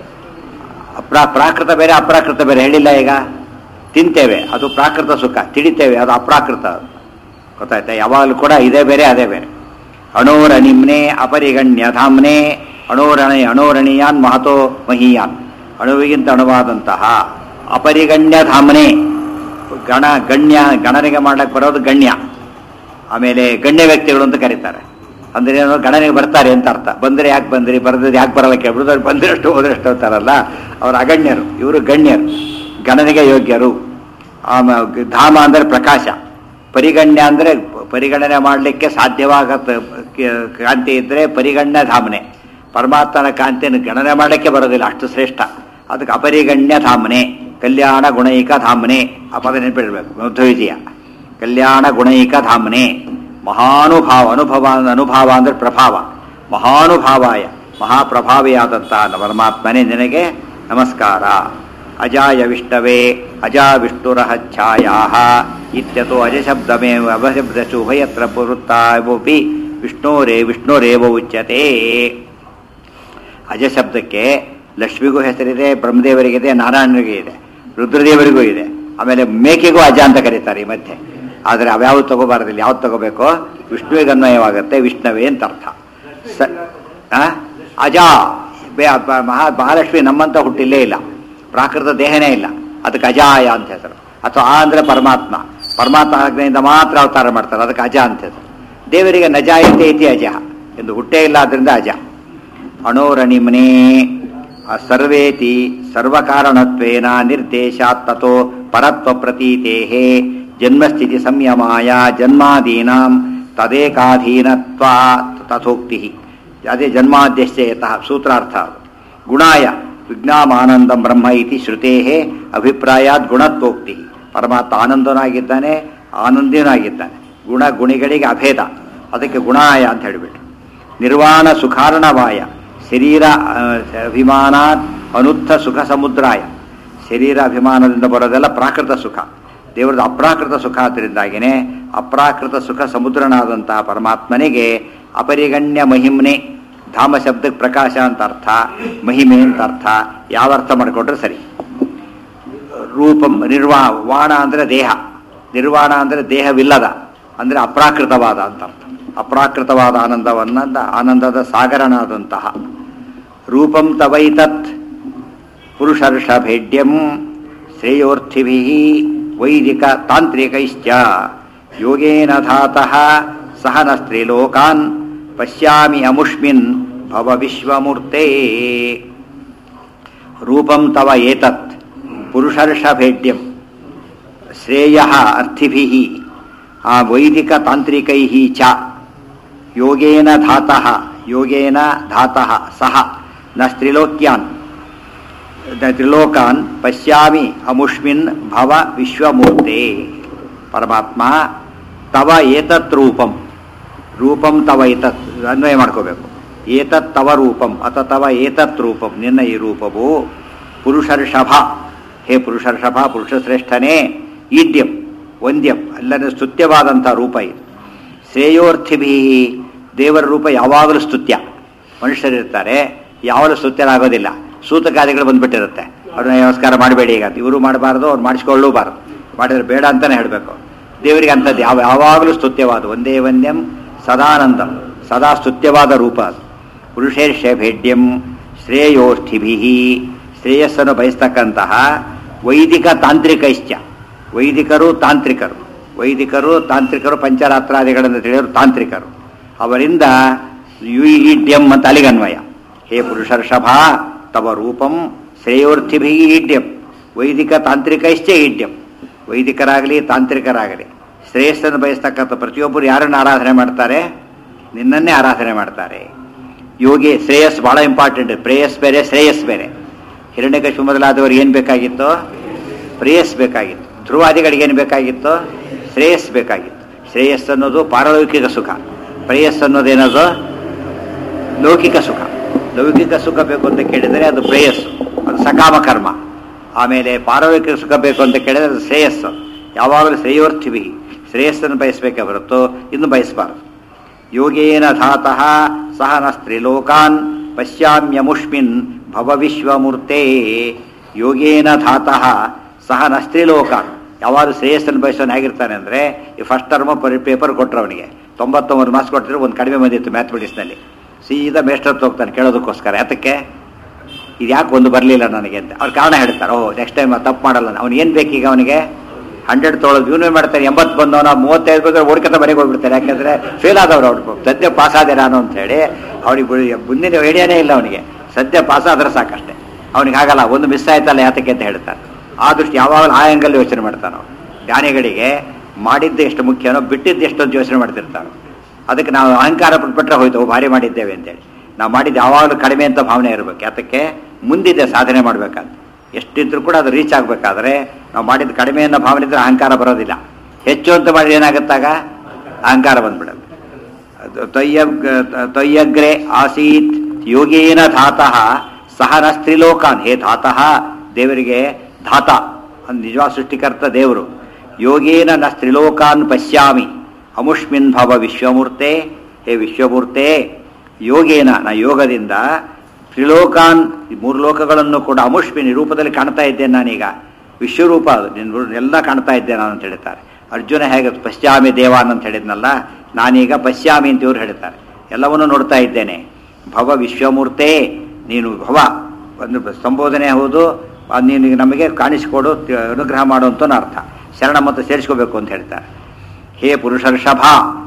ಅಪ್ರಾ ಪ್ರಾಕೃತ ಬೇರೆ ಅಪ್ರಾಕೃತ ಬೇರೆ ಹೇಳಿಲ್ಲ ಈಗ ತಿಂತೇವೆ ಅದು ಪ್ರಾಕೃತ ಸುಖ ತಿಡಿತೇವೆ ಅದು ಅಪ್ರಾಕೃತ ಗೊತ್ತಾಯ್ತಾ ಯಾವಾಗಲೂ ಕೂಡ ಇದೇ ಬೇರೆ ಅದೇ ಬೇರೆ ಅಣೋರಣಿಮ್ನೆ ಅಪರಿಗಣ್ಯ ಧಾಮ್ನೆ ಅಣೋರಣಿ ಅಣೋರಣೀಯಾನ್ ಮಹತೋ ಮಹೀಯಾನ್ ಅಣುವಿಗಿಂತ ಅಣುವಾದಂತಹ ಅಪರಿಗಣ್ಯ ಧಾಮ್ನೆ ಗಣ ಗಣ್ಯ ಗಣನೆಗೆ ಮಾಡ್ಲಿಕ್ಕೆ ಬರೋದು ಗಣ್ಯ ಆಮೇಲೆ ಗಣ್ಯ ವ್ಯಕ್ತಿಗಳು ಅಂತ ಕರೀತಾರೆ ಅಂದ್ರೆ ಏನು ಗಣನೆಗೆ ಬರ್ತಾರೆ ಅಂತ ಅರ್ಥ ಬಂದ್ರೆ ಯಾಕೆ ಬಂದ್ರಿ ಬರದ್ರೆ ಯಾಕೆ ಬರಲ್ಲ ಕೇಳ್ಬಿಟ್ಟು ಅವ್ರು ಬಂದಿರಷ್ಟು ಹೋದ್ರಷ್ಟು ಅಂತಾರಲ್ಲ ಅವ್ರು ಅಗಣ್ಯರು ಇವರು ಗಣ್ಯರು ಗಣನೆಗೆ ಯೋಗ್ಯರು ಆಮೇಲೆ ಧಾಮ ಅಂದರೆ ಪ್ರಕಾಶ ಪರಿಗಣ್ಯ ಅಂದರೆ ಪರಿಗಣನೆ ಮಾಡಲಿಕ್ಕೆ ಸಾಧ್ಯವಾಗತ್ತ ಕಾಂತಿ ಇದ್ದರೆ ಪರಿಗಣ್ಯ ಧಾಮನೆ ಪರಮಾತ್ಮನ ಕಾಂತಿಯನ್ನು ಗಣನೆ ಮಾಡಲಿಕ್ಕೆ ಬರೋದಿಲ್ಲ ಅಷ್ಟು ಶ್ರೇಷ್ಠ ಅದಕ್ಕೆ ಅಪರಿಗಣ್ಯ ಧಾಮನೆ ಕಲ್ಯಾಣ ಗುಣೈಕ ಧಾಮನೆ ಆ ಪದ ನೆನಪಿಡಬೇಕು ಮಧ್ವವಿಜಯ ಕಲ್ಯಾಣ ಗುಣೈಕ ಧಾಮನೆ ಮಹಾನುಭಾವ ಅನುಭವ ಅನುಭಾವ ಅಂದ್ರೆ ಪ್ರಭಾವ ಮಹಾನುಭಾವಾಯ ಮಹಾಪ್ರಭಾವಿಯಾದಂತಹ ಪರಮಾತ್ಮನೇ ನಿನಗೆ ನಮಸ್ಕಾರ ಅಜಾಯ ವಿಷ್ಣವೇ ಅಜಾ ವಿಷ್ಣುರಹ ಛಾಯಾ ಇತ್ಯತೋ ಅಜಶಬ್ದಮೇ ಅವಶಬ್ದಸು ಉಭಯತ್ರ ಪುರುತ್ತಾವೋಪಿ ವಿಷ್ಣೋರೇ ವಿಷ್ಣುರೇವ ಉಚ್ಯತೆ ಅಜಶಬ್ದಕ್ಕೆ ಲಕ್ಷ್ಮಿಗೂ ಹೆಸರಿದೆ ಬ್ರಹ್ಮದೇವರಿಗಿದೆ ನಾರಾಯಣನಿಗೆ ಇದೆ ರುದ್ರದೇವರಿಗೂ ಇದೆ ಆಮೇಲೆ ಮೇಕೆಗೂ ಅಜ ಅಂತ ಕರೀತಾರೆ ಈ ಮಧ್ಯೆ ಆದರೆ ಅವ್ಯಾವುದು ತಗೋಬಾರದಿಲ್ಲ ಯಾವ್ದು ತಗೋಬೇಕು ವಿಷ್ಣುವಿಗೆ ಅನ್ವಯವಾಗುತ್ತೆ ವಿಷ್ಣುವೇ ಅಂತ ಅರ್ಥ ಸ ಆ? ಅಜ ಬೇ- ಬ- ಮಹಾ ಮಹಾಲಕ್ಷ್ಮಿ ನಮ್ಮಂತ ಹುಟ್ಟಿಲ್ಲೇ ಇಲ್ಲ ಪ್ರಾಕೃತ ದೇಹನೇ ಇಲ್ಲ ಅದಕ್ಕೆ ಅಜಾಯ ಅಂತ ಹೆಸರು ಅಥವಾ ಆ ಅಂದ್ರೆ ಪರಮಾತ್ಮ ಪರಮಾತ್ಮ ಆಜ್ಞೆಯಿಂದ ಮಾತ್ರ ಅವತಾರ ಮಾಡ್ತಾರೆ ಅದಕ್ಕೆ ಅಜ ಅಂತ ಹೆಸರು ದೇವರಿಗೆ ನಜಾಯತೆ ಇತಿ ಅಜ ಎಂದು ಹುಟ್ಟೇ ಇಲ್ಲ ಆದ್ರಿಂದ ಅಜ ಅಣೋರಣಿಮ್ನೇ ಸರ್ವೇತಿ ಸರ್ವಕಾರಣತ್ವೇನ ನಿರ್ದೇಶಾತ್ ತಥೋ ಪರತ್ವ ಪ್ರತೀತೇಹೇ ಜನ್ಮಸ್ಥಿತಿ ಸಂಯಮಾಯ ಜನ್ಮಾದೀನಾಂ ತದೇಕಾಧೀನತ್ವ ತಥೋಕ್ತಿ ಅದೇ ಜನ್ಮಾದ್ಯಶ್ಚಯತಃ ಸೂತ್ರಾರ್ಥ ಅದು. ಗುಣಾಯ ವಿಜ್ಞಾಮಾನಂದಂ ಬ್ರಹ್ಮ ಇತಿ ಶ್ರುತೇ ಅಭಿಪ್ರಾಯಾತ್ ಗುಣತ್ವೋಕ್ತಿ ಪರಮಾತ್ಮ ಆನಂದನಾಗಿದ್ದಾನೆ ಆನಂದಿನಾಗಿದ್ದಾನೆ ಗುಣ ಗುಣಿಗಳಿಗೆ ಅಭೇದ ಅದಕ್ಕೆ ಗುಣಾಯ ಅಂತ ಹೇಳಿಬಿಟ್ಟು ನಿರ್ವಾಣ ಸುಖಾರ್ಣವಾಯ ಶರೀರ ಆ, ಅಭಿಮಾನಾತ್ ಅನುತ್ಥ ಸುಖ ಸಮುದ್ರಾಯ ಶರೀರ ಅಭಿಮಾನದಿಂದ ಬರೋದೆಲ್ಲ ಪ್ರಾಕೃತ ಸುಖ ದೇವರದ ಅಪ್ರಾಕೃತ ಸುಖ ಆದ್ದರಿಂದಾಗಿನೇ ಅಪ್ರಾಕೃತ ಸುಖ ಸಮುದ್ರನಾದಂತಹ ಪರಮಾತ್ಮನಿಗೆ ಅಪರಿಗಣ್ಯ ಮಹಿಮ್ನೆ ಧಾಮ ಶಬ್ದಕ್ಕೆ ಪ್ರಕಾಶ ಅಂತ ಅರ್ಥ ಮಹಿಮೆ ಅಂತ ಅರ್ಥ ಯಾವ ಅರ್ಥ ಮಾಡಿಕೊಂಡ್ರೆ ಸರಿ ರೂಪಂ ನಿರ್ವಾ ವಾಣ ಅಂದರೆ ದೇಹ ನಿರ್ವಾಣ ಅಂದರೆ ದೇಹವಿಲ್ಲದ ಅಂದರೆ ಅಪ್ರಾಕೃತವಾದ ಅಂತ ಅರ್ಥ ಅಪ್ರಾಕೃತವಾದ ಆನಂದವನ್ನ ಆನಂದದ ಸಾಗರನಾದಂತಹ ರೂಪಂ ತವೈತತ್ ಪುರುಷರ್ಷಭೇಡ್ಯಂ ಶ್ರೇಯೋರ್ಥಿಭಿ ವೈದಿಕ ತಾಂತ್ರಿಕೈಶ್ಚ ಯೋಗೇನ ಧಾತಃ ಸಹನ ಸ್ತ್ರೀಲೋಕಾನ್ ಪಶ್ಯಾಮಿ ಅಮುಷ್ಮಿನ್ ಭವ ವಿಶ್ವಮೂರ್ತೆ ರೂಪಂ ತವ ಏತತ್ ಪುರುಷರ್ಷಭೇಡ್ಯಂ ಶ್ರೇಯ ಅರ್ಥಿಭಿ ಆ ವೈದಿಕ ತಾಂತ್ರಿಕೈ ಚ ಯೋಗೇನ ಧಾತಃ ಯೋಗೇನ ಧಾತಃ ಸಹ ನ ಸ್ತ್ರಿಲೋಕ್ಯಾನ್ ನ ತ್ರಿಲೋಕಾನ್ ಪಶ್ಯಾಮಿ ಅಮುಷ್ಮಿನ್ ಭವ ವಿಶ್ವಮೂರ್ತೆ ಪರಮಾತ್ಮ ತವ ಏತತ್ ರೂಪಂ ರೂಪಂ ತವ ಏತತ್ ಅನ್ವಯ ಮಾಡ್ಕೋಬೇಕು ಏತತ್ ತವ ರೂಪಂ ಅಥ ತವ ಏತತ್ ರೂಪಂ ನಿನ್ನ ಈ ರೂಪವು ಪುರುಷರ್ಷಭ ಹೇ ಪುರುಷರ್ಷಭ ಪುರುಷಶ್ರೇಷ್ಠನೇ ಈಡ್ಯಂ ವಂದ್ಯಂ ಅಲ್ಲದೆ ಸ್ತುತ್ಯವಾದಂಥ ರೂಪ ಇದು ಶ್ರೇಯೋರ್ಥಿಭಿ ದೇವರ ರೂಪ ಯಾವಾಗಲೂ ಸ್ತುತ್ಯ ಮನುಷ್ಯರಿರ್ತಾರೆ ಯಾವಾಗಲೂ ಸ್ತುತ್ಯರಾಗೋದಿಲ್ಲ ಸೂತಕಾದಿಗಳು ಬಂದ್ಬಿಟ್ಟಿರುತ್ತೆ ಅವ್ರನ್ನ ನಮಸ್ಕಾರ ಮಾಡಬೇಡಿ ಈಗ ಅಂತ ಇವರು ಮಾಡಬಾರ್ದು ಅವ್ರು ಮಾಡಿಸ್ಕೊಳ್ಳೂಬಾರ್ದು ಮಾಡಿದ್ರೆ ಬೇಡ ಅಂತಾನೆ ಹೇಳಬೇಕು ದೇವರಿಗೆ ಅಂಥದ್ದು ಯಾವ ಯಾವಾಗಲೂ ಸ್ತುತ್ಯವಾದ ಒಂದೇ ವಂದ್ಯಂ ಸದಾನಂದಂ ಸದಾ ಸ್ತುತ್ಯವಾದ ರೂಪ ಅದು ಪುರುಷೇರ್ಷ ಭೇಡ್ಯಂ ಶ್ರೇಯೋಷ್ಠಿಭಿ ಶ್ರೇಯಸ್ಸನ್ನು ಬಯಸ್ತಕ್ಕಂತಹ ವೈದಿಕ ತಾಂತ್ರಿಕೈಶ್ಚ ವೈದಿಕರು ತಾಂತ್ರಿಕರು ವೈದಿಕರು ತಾಂತ್ರಿಕರು ಪಂಚರಾತ್ರಾದಿಗಳನ್ನು ತಿಳಿಯೋರು ತಾಂತ್ರಿಕರು ಅವರಿಂದ ಈಡ್ಯಂ ಅಂತ ಅಲಿಗನ್ವಯ ಹೇ ಪುರುಷರ್ಷಭ ತವ ರೂಪಂ ಶ್ರೇಯೋರ್ಥಿಭಿ ಈಡ್ಯಂ ವೈದಿಕ ತಾಂತ್ರಿಕೈಶ್ಚ ಈಡ್ಯಂ ವೈದಿಕರಾಗಲಿ ತಾಂತ್ರಿಕರಾಗಲಿ ಶ್ರೇಯಸ್ಸನ್ನು ಬಯಸ್ತಕ್ಕಂಥ ಪ್ರತಿಯೊಬ್ಬರು ಯಾರನ್ನು ಆರಾಧನೆ ಮಾಡ್ತಾರೆ ನಿನ್ನನ್ನೇ ಆರಾಧನೆ ಮಾಡ್ತಾರೆ ಯೋಗಿ ಶ್ರೇಯಸ್ ಬಹಳ ಇಂಪಾರ್ಟೆಂಟ್ ಪ್ರೇಯಸ್ ಬೇರೆ ಶ್ರೇಯಸ್ ಬೇರೆ ಹಿರಣ್ಯಕಶು ಮೊದಲಾದವರು ಏನು ಬೇಕಾಗಿತ್ತು ಪ್ರೇಯಸ್ ಬೇಕಾಗಿತ್ತು ಧ್ರುವಾದಿಗಳಿಗೆ ಏನು ಬೇಕಾಗಿತ್ತು ಶ್ರೇಯಸ್ ಬೇಕಾಗಿತ್ತು ಶ್ರೇಯಸ್ ಅನ್ನೋದು ಪಾರಲೌಕಿಕ ಸುಖ ಪ್ರೇಯಸ್ ಅನ್ನೋದೇನದು ಲೌಕಿಕ ಸುಖ ಲೌಕಿಕ ಸುಖ ಬೇಕು ಅಂತ ಕೇಳಿದರೆ ಅದು ಪ್ರೇಯಸ್ಸು ಅದು ಸಕಾಮ ಕರ್ಮ ಆಮೇಲೆ ಪಾರಲೌಕಿಕ ಸುಖ ಬೇಕು ಅಂತ ಕೇಳಿದರೆ ಅದು ಶ್ರೇಯಸ್ಸು ಯಾವಾಗಲೂ ಶ್ರೇಯೋರ್ಥಿವಿ ಶ್ರೇಯಸ್ಸನ್ನು ಬಯಸಬೇಕೇ ಹೊರತು ಇನ್ನು ಬಯಸಬಾರದು ಯೋಗೇನ ಧಾತಃ ಸಹ ನ ಸ್ತ್ರೀಲೋಕಾನ್ ಪಶ್ಯಾಮ್ಯಮುಷ್ಮಿನ್ ಭವ ವಿಶ್ವಮೂರ್ತೆ ಯೋಗೇನ ಧಾತಃ ಸಹ ನ ಸ್ತ್ರೀಲೋಕಾನ್ ಯಾವಾಗ ಶ್ರೇಯಸ್ಸನ್ನು ಬಯಸೋನು ಹೇಗಿರ್ತಾನೆ ಅಂದರೆ ಈ ಫಸ್ಟ್ ಟರ್ಮ್ ಪರಿ ಪೇಪರ್ ಕೊಟ್ಟರು ಅವನಿಗೆ ತೊಂಬತ್ತೊಂಬತ್ತು ಮಾರ್ಕ್ಸ್ ಕೊಟ್ಟಿದ್ರು ಒಂದು ಕಡಿಮೆ ಬಂದಿತ್ತು ಮ್ಯಾಥಮೆಟಿಕ್ಸ್ನಲ್ಲಿ ಸೀದಾ ಮೇಸ್ಟರ್ ಹೋಗ್ತಾನೆ ಕೇಳೋದಕ್ಕೋಸ್ಕರ ಯಾತಕ್ಕೆ ಇದು ಯಾಕೆ ಒಂದು ಬರಲಿಲ್ಲ ನನಗೆ ಅಂತ ಅವ್ರು ಕಾರಣ ಹೇಳ್ತಾರೆ ಓ ನೆಕ್ಸ್ಟ್ ಟೈಮ್ ತಪ್ಪು ಮಾಡಲ್ಲ ಅವ್ನು ಏನು ಬೇಕೀಗ ಅವನಿಗೆ ಹಂಡ್ರೆಡ್ ತೊಗೊಳೋದು ಇವನು ಮಾಡ್ತಾರೆ ಎಂಬತ್ತು ಬಂದವನ ಮೂವತ್ತೈದು ಬೇಕಾದ್ರೆ ಓಡ್ಕತ ಮನೆಗೆ ಹೋಗ್ಬಿಡ್ತಾರೆ ಯಾಕಂದ್ರೆ ಫೇಲ್ ಆದವ್ರು ಅವ್ರು ಸದ್ಯ ಪಾಸ್ ಆದೆ ನಾನು ಅಂತ ಹೇಳಿ ಅವನಿಗೆ ಮುಂದಿನ ಐಡಿಯಾನೇ ಇಲ್ಲ ಅವನಿಗೆ ಸದ್ಯ ಪಾಸ್ ಆದ್ರೆ ಸಾಕಷ್ಟೇ ಅವನಿಗೆ ಆಗಲ್ಲ ಒಂದು ಮಿಸ್ ಆಯ್ತಲ್ಲ ಯಾತಕ್ಕೆ ಅಂತ ಹೇಳ್ತಾನೆ ಆ ದೃಷ್ಟಿ ಯಾವಾಗಲೂ ಆ ಆ್ಯಂಗಲ್ ಯೋಚನೆ ಮಾಡ್ತಾನೋ ಜ್ಞಾನಿಗಳಿಗೆ ಮಾಡಿದ್ದು ಎಷ್ಟು ಮುಖ್ಯನೋ ಬಿಟ್ಟಿದ್ದು ಎಷ್ಟೊಂದು ಯೋಚನೆ ಮಾಡ್ತಿರ್ತಾನೆ ಅದಕ್ಕೆ ನಾವು ಅಹಂಕಾರ ಪಟ್ಬಿಟ್ರೆ ಹೋಯ್ತು ಭಾರಿ ಮಾಡಿದ್ದೇವೆ ಅಂತೇಳಿ ನಾವು ಮಾಡಿದ್ದು ಯಾವಾಗಲೂ ಕಡಿಮೆ ಅಂತ ಭಾವನೆ ಇರಬೇಕು ಯಾತಕ್ಕೆ ಮುಂದಿದೆ ಸಾಧನೆ ಮಾಡಬೇಕಂತ ಎಷ್ಟಿದ್ರು ಕೂಡ ಅದು ರೀಚ್ ಆಗಬೇಕಾದ್ರೆ ನಾವು ಮಾಡಿದ ಕಡಿಮೆ ಅನ್ನೋ ಭಾವನೆ ಇದ್ರೆ ಅಹಂಕಾರ ಬರೋದಿಲ್ಲ ಹೆಚ್ಚು ಅಂತ ಮಾಡಿದ್ರೆ ಏನಾಗುತ್ತಾಗ ಅಹಂಕಾರ ಬಂದ್ಬಿಡೋದು ಅದು ತೊಯ್ಯ ತೊಯ್ಯಗ್ರೆ ಆಸೀತ್ ಯೋಗೇನ ಧಾತಃ ಸಹ ನ ಸ್ತ್ರೀಲೋಕಾನ್ ಹೇ ಧಾತಃ ದೇವರಿಗೆ ಧಾತ ಒಂದು ನಿಜವಾದ ಸೃಷ್ಟಿಕರ್ತ ದೇವರು ಯೋಗೇನ ನ ಸ್ತ್ರೀಲೋಕಾನ್ ಪಶ್ಯಾಮಿ ಅಮುಷ್ಮಿನ್ ಭವ ವಿಶ್ವಮೂರ್ತೆ ಹೇ ವಿಶ್ವಮೂರ್ತೆ ಯೋಗೇನ ನ ಯೋಗದಿಂದ ತ್ರಿಲೋಕಾನ್ ಈ ಮೂರು ಲೋಕಗಳನ್ನು ಕೂಡ ಅಮುಷ್ಮಿನ್ ಈ ರೂಪದಲ್ಲಿ ಕಾಣ್ತಾ ಇದ್ದೇನೆ ನಾನೀಗ ವಿಶ್ವರೂಪ ಅದು ನಿನ್ನ ಎಲ್ಲ ಕಾಣ್ತಾ ಇದ್ದೇನೆ ನಾನು ಅಂತ ಹೇಳ್ತಾರೆ ಅರ್ಜುನ ಹೇಗೆ ಪಶ್ಚಾಮಿ ದೇವಾನ್ ಅಂತ ಹೇಳಿದ್ನಲ್ಲ ನಾನೀಗ ಪಶ್ಚಾಮಿ ಅಂತ ಇವ್ರು ಹೇಳ್ತಾರೆ ಎಲ್ಲವನ್ನೂ ನೋಡ್ತಾ ಇದ್ದೇನೆ ಭವ ವಿಶ್ವಮೂರ್ತೆ ನೀನು ಭವ ಒಂದು ಸಂಬೋಧನೆ ಹೌದು ಅದು ನೀನು ನಮಗೆ ಕಾಣಿಸಿಕೊಡು ತಿ- ಅನುಗ್ರಹ ಮಾಡುವಂತ ಅರ್ಥ ಶರಣ ಮತ್ತು ಸೇರಿಸ್ಕೋಬೇಕು ಅಂತ ಹೇಳ್ತಾರೆ ಹೇ ಪುರುಷರ್ಷಭ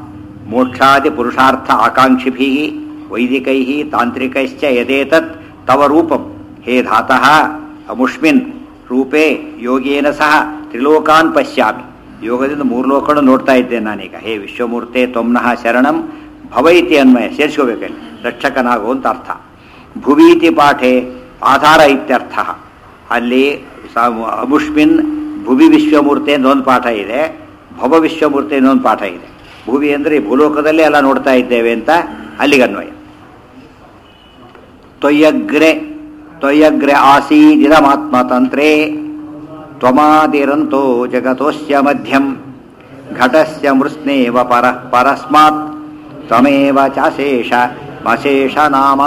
ಮೋಕ್ಷಾದಿ ಪುರುಷಾರ್ಥ ಆಕಾಂಕ್ಷಿಭಿ ವೈದಿಕೈ ತಾಂತ್ರಿಕೈಶ್ಚ ಯದೇತತ್ ತವ ರೂಪಂ ಹೇ ಧಾತಃ ಅಮುಷ್ಮಿನ್ ರೂಪೇ ಯೋಗೇನ ಸಹ ತ್ರಿಲೋಕಾನ್ ಪಶ್ಯಾಮಿ ಯೋಗದಿಂದ ಮೂರು ಲೋಕಗಳನ್ನು ನೋಡ್ತಾ ಇದ್ದೇನೆ ನಾನೀಗ ಹೇ ವಿಶ್ವಮೂರ್ತೆ ತ್ವಮ್ನಃ ಶರಣಂ ಭವೈತಿ ಅನ್ವಯ ಸೇರಿಸ್ಕೋಬೇಕಲ್ಲಿ ರಕ್ಷಕನಾಗು ಅಂತ ಅರ್ಥ ಭುವೀತಿ ಪಾಠೆ ಆಧಾರ ಇತ್ಯರ್ಥ ಅಲ್ಲಿ ಸ- ಅಮುಷ್ಮಿನ್ ಭುವಿ ವಿಶ್ವಮೂರ್ತಿ ಅಂತ ಒಂದು ಪಾಠ ಇದೆ ಭವ ವಿಶ್ವಮೂರ್ತಿ ಅನ್ನೊಂದು ಪಾಠ ಇದೆ ಭುವಿ ಅಂದರೆ ಈ ಭೂಲೋಕದಲ್ಲೇ ಎಲ್ಲ ನೋಡ್ತಾ ಇದ್ದೇವೆ ಅಂತ ಅಲ್ಲಿಗೆ ಅನ್ವಯ ತ್ವಯಗ್ರೆ ತ್ವಯಗ್ರೆ ಆಸೀದಿದಮಾತ್ಮತಂತ್ರೇ ತ್ವಮಾದಿರಂತೋ ಜಗತೋಸ್ಯ ಮಧ್ಯಂ ಘಟಸ್ಯ ಮೃತ್ಸ್ನೇವ ಪರ ಪರಸ್ಮಾತ್ ತ್ವಮೇವ ಚಾಶೇಷ ಮಶೇಷ ನಾಮ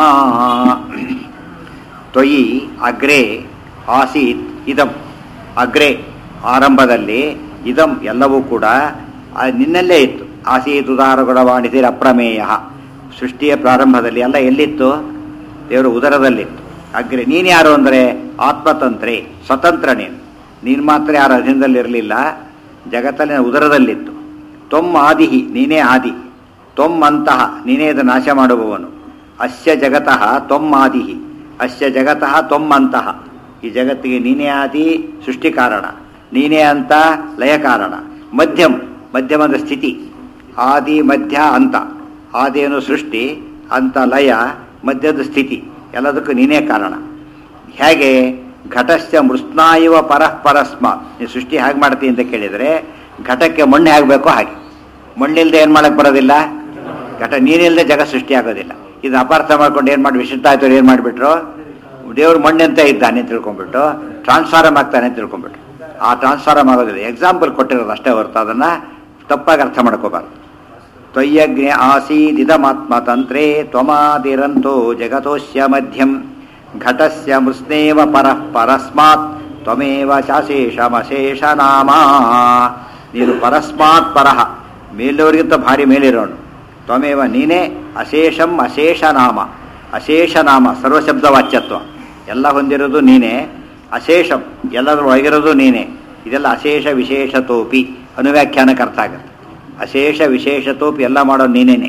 ತ್ವಯಿ ಅಗ್ರೆ ಆಸೀತ್ ಇದಂ ಅಗ್ರೆ ಆರಂಭದಲ್ಲಿ ಇದಂ ಎಲ್ಲವೂ ಕೂಡ ಆ ನಿನ್ನಲ್ಲೇ ಇತ್ತು ಆಸೀತುದಾರ ಗುಣವಾಣಿಸಿರ ಅಪ್ರಮೇಯ ಸೃಷ್ಟಿಯ ಪ್ರಾರಂಭದಲ್ಲಿ ಎಲ್ಲ ಎಲ್ಲಿತ್ತು ದೇವರು ಉದರದಲ್ಲಿತ್ತು ಅಗ್ರೆ ನೀನು ಯಾರು ಅಂದರೆ ಆತ್ಮತಂತ್ರೆ ಸ್ವತಂತ್ರ ನೀನು ನೀನು ಮಾತ್ರ ಯಾರ ಅಧೀನದಲ್ಲಿರಲಿಲ್ಲ ಜಗತ್ತಲ್ಲಿ ಉದರದಲ್ಲಿತ್ತು ತೊಮ್ಮ ಆದಿಹಿ ನೀನೇ ಆದಿ ತೊಮ್ಮಂತಹ ನೀನೇ ಇದು ನಾಶ ಮಾಡುವವನು ಅಸ್ಯ ಜಗತಃ ತೊಮ್ಮಾದಿಹಿ ಅಸ್ಯ ಜಗತಃ ತೊಮ್ಮಂತಹ ಈ ಜಗತ್ತಿಗೆ ನೀನೇ ಆದಿ ಸೃಷ್ಟಿ ಕಾರಣ ನೀನೇ ಅಂತ ಲಯ ಕಾರಣ ಮಧ್ಯಂ ಮಧ್ಯಮದ ಸ್ಥಿತಿ ಆದಿ ಮಧ್ಯ ಅಂತ ಆದಿಯನ್ನು ಸೃಷ್ಟಿ ಅಂತ ಲಯ ಮಧ್ಯದ ಸ್ಥಿತಿ ಎಲ್ಲದಕ್ಕೂ ನೀನೇ ಕಾರಣ ಹೇಗೆ ಘಟಸ್ಯ ಮೃತ್ನಾಯುವ ಪರಃ ಪರಸ್ಮ ನೀನು ಸೃಷ್ಟಿ ಹೇಗೆ ಮಾಡ್ತೀನಿ ಅಂತ ಕೇಳಿದರೆ ಘಟಕ್ಕೆ ಮಣ್ಣು ಹೇಗೆ ಬೇಕೋ ಹಾಗೆ ಮಣ್ಣಿಲ್ದೆ ಏನು ಮಾಡಕ್ಕೆ ಬರೋದಿಲ್ಲ ಘಟ ನೀರಿಲ್ಲದೆ ಜಗ ಸೃಷ್ಟಿ ಆಗೋದಿಲ್ಲ ಇದು ಅಪಾರ್ಥ ಮಾಡ್ಕೊಂಡು ಏನು ಮಾಡಿ ವಿಶಿಷ್ಟ ಆಯ್ತು ಏನು ಮಾಡಿಬಿಟ್ರು ದೇವ್ರು ಮಣ್ಣಂತ ಇದ್ದಾನೆ ಅಂತ ತಿಳ್ಕೊಂಡ್ಬಿಟ್ಟು ಟ್ರಾನ್ಸ್ಫಾರಮ್ ಆಗ್ತಾನೆ ಅಂತ ತಿಳ್ಕೊಂಡ್ಬಿಟ್ರು ಆ ಟ್ರಾನ್ಸ್ಫಾರಮ್ ಆಗೋದಿಲ್ಲ ಎಕ್ಸಾಂಪಲ್ ಕೊಟ್ಟಿರೋದು ಅಷ್ಟೇ ಹೊರತು ಅದನ್ನು ತಪ್ಪಾಗಿ ಅರ್ಥ ಮಾಡ್ಕೋಬಾರ್ದು ತ್ವಯ್ಯಗ್ನಿ ಆಸೀದಿದಮಾತ್ಮ ತಂತ್ರೇ ತ್ವಮಾದಿರಂತೋ ಜಗತೋಸ್ಯ ಮಧ್ಯಂ ಘಟಸ್ಯ ಮೃಸ್ನೇವ ಪರಃ ಪರಸ್ಮಾತ್ ತ್ವಮೇವ ಶಾಶೇಷಮಶೇಷ ನಾಮ ನೀನು ಪರಸ್ಮಾತ್ ಪರಃ ಮೇಲವರಿಗಿಂತ ಭಾರಿ ಮೇಲಿರೋನು ತ್ವಮೇವ ನೀನೇ ಅಶೇಷಂ ಅಶೇಷ ನಾಮ ಅಶೇಷ ನಾಮ ಸರ್ವಶಬ್ದ ವಾಚ್ಯತ್ವ ಎಲ್ಲ ಹೊಂದಿರೋದು ನೀನೇ ಅಶೇಷಂ ಎಲ್ಲದರ ಒಳಗಿರೋದು ನೀನೇ ಇದೆಲ್ಲ ಅಶೇಷ ವಿಶೇಷತೋಪಿ ಅನುವ್ಯಾಖ್ಯಾನಕ್ಕೆ ಅರ್ಥ ಆಗುತ್ತೆ ಅಶೇಷ ವಿಶೇಷತೋಪಿ ಎಲ್ಲ ಮಾಡೋ ನೀನೇನೆ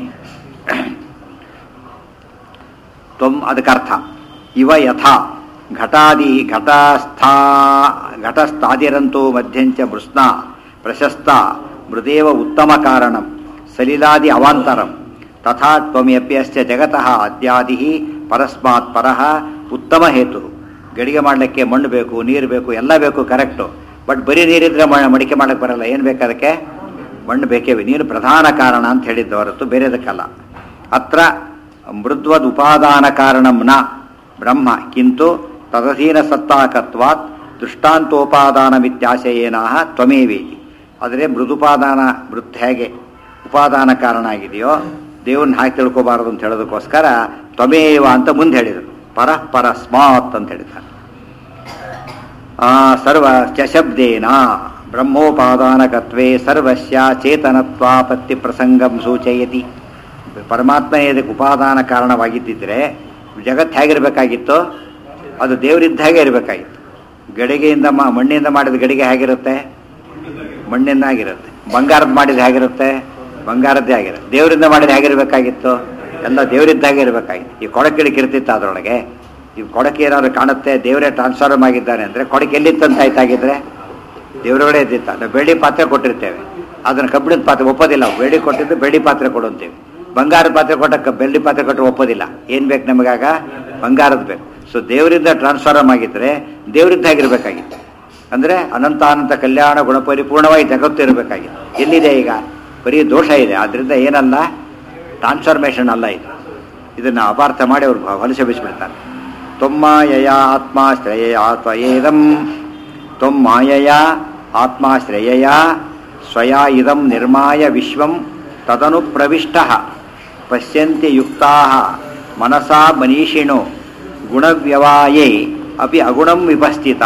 ತ್ವಂ ಅದಕ್ಕರ್ಥ ಇವ ಯಥಾ ಘಟಾದಿ ಘಟಸ್ಥಾ ಘಟಸ್ಥಾದಿರಂತೋ ಮಧ್ಯಂಚ ಮೃಸ್ನ ಪ್ರಶಸ್ತ ಮೃದೇವ ಉತ್ತಮ ಕಾರಣಂ ಸಲಿಲಾದಿ ಅವಾಂತರಂ ತಥಾ ತ್ವಮ್ಯಪ್ಯಸ್ಯ ಜಗತಃ ಅದ್ಯಾದಿ ಪರಸ್ಮಾತ್ ಪರಃ ಉತ್ತಮ ಹೇತು ಗಡಿಗೆ ಮಾಡಲಿಕ್ಕೆ ಮಣ್ಣು ಬೇಕು ನೀರು ಬೇಕು ಎಲ್ಲ ಬೇಕು ಕರೆಕ್ಟು ಬಟ್ ಬರೀ ನೀರಿದ್ರೆ ಮ- ಮಡಿಕೆ ಮಾಡಕ್ಕೆ ಬರಲ್ಲ ಏನು ಬೇಕು ಅದಕ್ಕೆ ಮಣ್ಣು ಬೇಕೇ ಬೇಕು. ನೀರು ಪ್ರಧಾನ ಕಾರಣ ಅಂತ ಹೇಳಿದ್ದು ಹೊರತು ಬೇರೆದಕ್ಕಲ್ಲ ಅತ್ರ ಮೃದ್ವದ್ ಉಪಾದಾನ ಕಾರಣಂ ನ ಬ್ರಹ್ಮ ಕಿಂತು ತದಧೀನ ಸತ್ತಾಕತ್ವಾತ್ ದೃಷ್ಟಾಂತೋಪಾದಾನಮಿತ್ಯಾಶಯೇನಾಹ ತ್ವಮೇವೇತಿ ಆದರೆ ಮೃದುಪಾದಾನ ಮೃತ್ ಹೇಗೆ ಉಪಾದಾನ ಕಾರಣ ಆಗಿದೆಯೋ ದೇವ್ರನ್ನ ಹಾಕಿ ತಿಳ್ಕೋಬಾರದು ಅಂತ ಹೇಳೋದಕ್ಕೋಸ್ಕರ ತ್ವಮೇವ ಅಂತ ಮುಂದೆ ಹೇಳಿದರು ಪರಃ ಪರಸ್ಮಾತ್ ಅಂತ ಹೇಳಿದ್ದಾರೆ ಆ, ಸರ್ವ ಚ ಶಬ್ದೇನ ಬ್ರಹ್ಮೋಪಾದಾನಕತ್ವೇ ಸರ್ವಸ್ಯ ಚೇತನತ್ವಾಪತ್ತಿ ಪ್ರಸಂಗಂ ಸೂಚಯತಿ ಪರಮಾತ್ಮನೇ ಇದಕ್ಕೆ ಉಪಾದಾನ ಕಾರಣವಾಗಿದ್ದಿದ್ರೆ ಜಗತ್ತು ಹೇಗಿರಬೇಕಾಗಿತ್ತು ಅದು ದೇವರಿದ್ದ ಹಾಗೆ ಇರಬೇಕಾಗಿತ್ತು ಗಡಿಗೆಯಿಂದ ಮಾ ಮಣ್ಣಿಂದ ಮಾಡಿದ ಗಡಿಗೆ ಹೇಗಿರುತ್ತೆ ಮಣ್ಣಿಂದ ಆಗಿರುತ್ತೆ ಬಂಗಾರದ ಮಾಡಿದ ಹೇಗಿರುತ್ತೆ ಬಂಗಾರದ್ದೇ ಆಗಿರುತ್ತೆ ದೇವರಿಂದ ಮಾಡಿದ ಹೇಗಿರಬೇಕಾಗಿತ್ತು ಎಲ್ಲ ದೇವರಿದ್ದ ಹಾಗೆ ಇರಬೇಕಾಗಿತ್ತು ಈ ಕೊಡಕಿಳಿಕೆ ಇರ್ತಿತ್ತು ಅದರೊಳಗೆ ಈ ಕೊಡಕೆ ಏನಾದ್ರು ಕಾಣುತ್ತೆ ದೇವರೇ ಟ್ರಾನ್ಸ್ಫಾರ್ಮ್ ಆಗಿದ್ದಾನೆ ಅಂದರೆ ಕೊಡಕೆ ಎಲ್ಲಿತ್ತಂತ ಆಯ್ತಾಗಿದ್ರೆ ದೇವರೊಳಗೆ ಇದ್ದಿತ್ತ ನಾವು ಬೆಳ್ಳಿ ಪಾತ್ರೆ ಕೊಟ್ಟಿರ್ತೇವೆ ಅದನ್ನು ಕಬ್ಬಿಣದ ಪಾತ್ರೆ ಒಪ್ಪೋದಿಲ್ಲ ಬೆಳ್ಳಿ ಕೊಟ್ಟಿದ್ದು ಬೆಳ್ಳಿ ಪಾತ್ರೆ ಕೊಡು ಅಂತೀವಿ ಬಂಗಾರದ ಪಾತ್ರೆ ಕೊಟ್ಟಕ್ಕೆ ಬೆಳ್ಳಿ ಪಾತ್ರೆ ಕೊಟ್ಟರೆ ಒಪ್ಪೋದಿಲ್ಲ ಏನು ಬೇಕು ನಮಗಾಗ ಬಂಗಾರದ ಬೇಕು ಸೊ ದೇವರಿಂದ ಟ್ರಾನ್ಸ್ಫಾರ್ಮ್ ಆಗಿದ್ದರೆ ದೇವರಿದ್ದ ಹಾಗಿರ್ಬೇಕಾಗಿತ್ತು ಅಂದರೆ ಅನಂತ ಅನಂತ ಕಲ್ಯಾಣ ಗುಣಪರಿಪೂರ್ಣವಾಗಿ ಜಗತ್ತು ಇರಬೇಕಾಗಿತ್ತು ಎಲ್ಲಿದೆ ಈಗ ಬರೀ ದೋಷ ಇದೆ ಆದ್ದರಿಂದ ಏನಲ್ಲ ಟ್ರಾನ್ಸ್ಫಾರ್ಮೇಷನ್ ಅಲ್ಲ ಇದು ಇದನ್ನು ಅಪಾರ್ಥ ಮಾಡಿ ಅವರು ಹೊಲಸೆ ಬಿಸಿಬಿಡ್ತಾರೆ ತೊಮ್ಮಾಯಯ ಆತ್ಮಾಶ್ರಯ ತ್ವಯೇದಂ ತ್ವಮ್ಮಾಯಯ ಆತ್ಮಾಶ್ರಯ ಸ್ವಯಾ ಇದಂ ನಿರ್ಮಾಯ ವಿಶ್ವಂ ತದನು ಪ್ರವಿಷ್ಟ ಪಶ್ಯಂತಿ ಯುಕ್ತಾ ಮನಸಾ ಮನೀಷಿಣೋ ಗುಣವ್ಯವಾಯೇ ಅಪಿ ಅಗುಣಂ ವಿಪಸ್ಥಿತ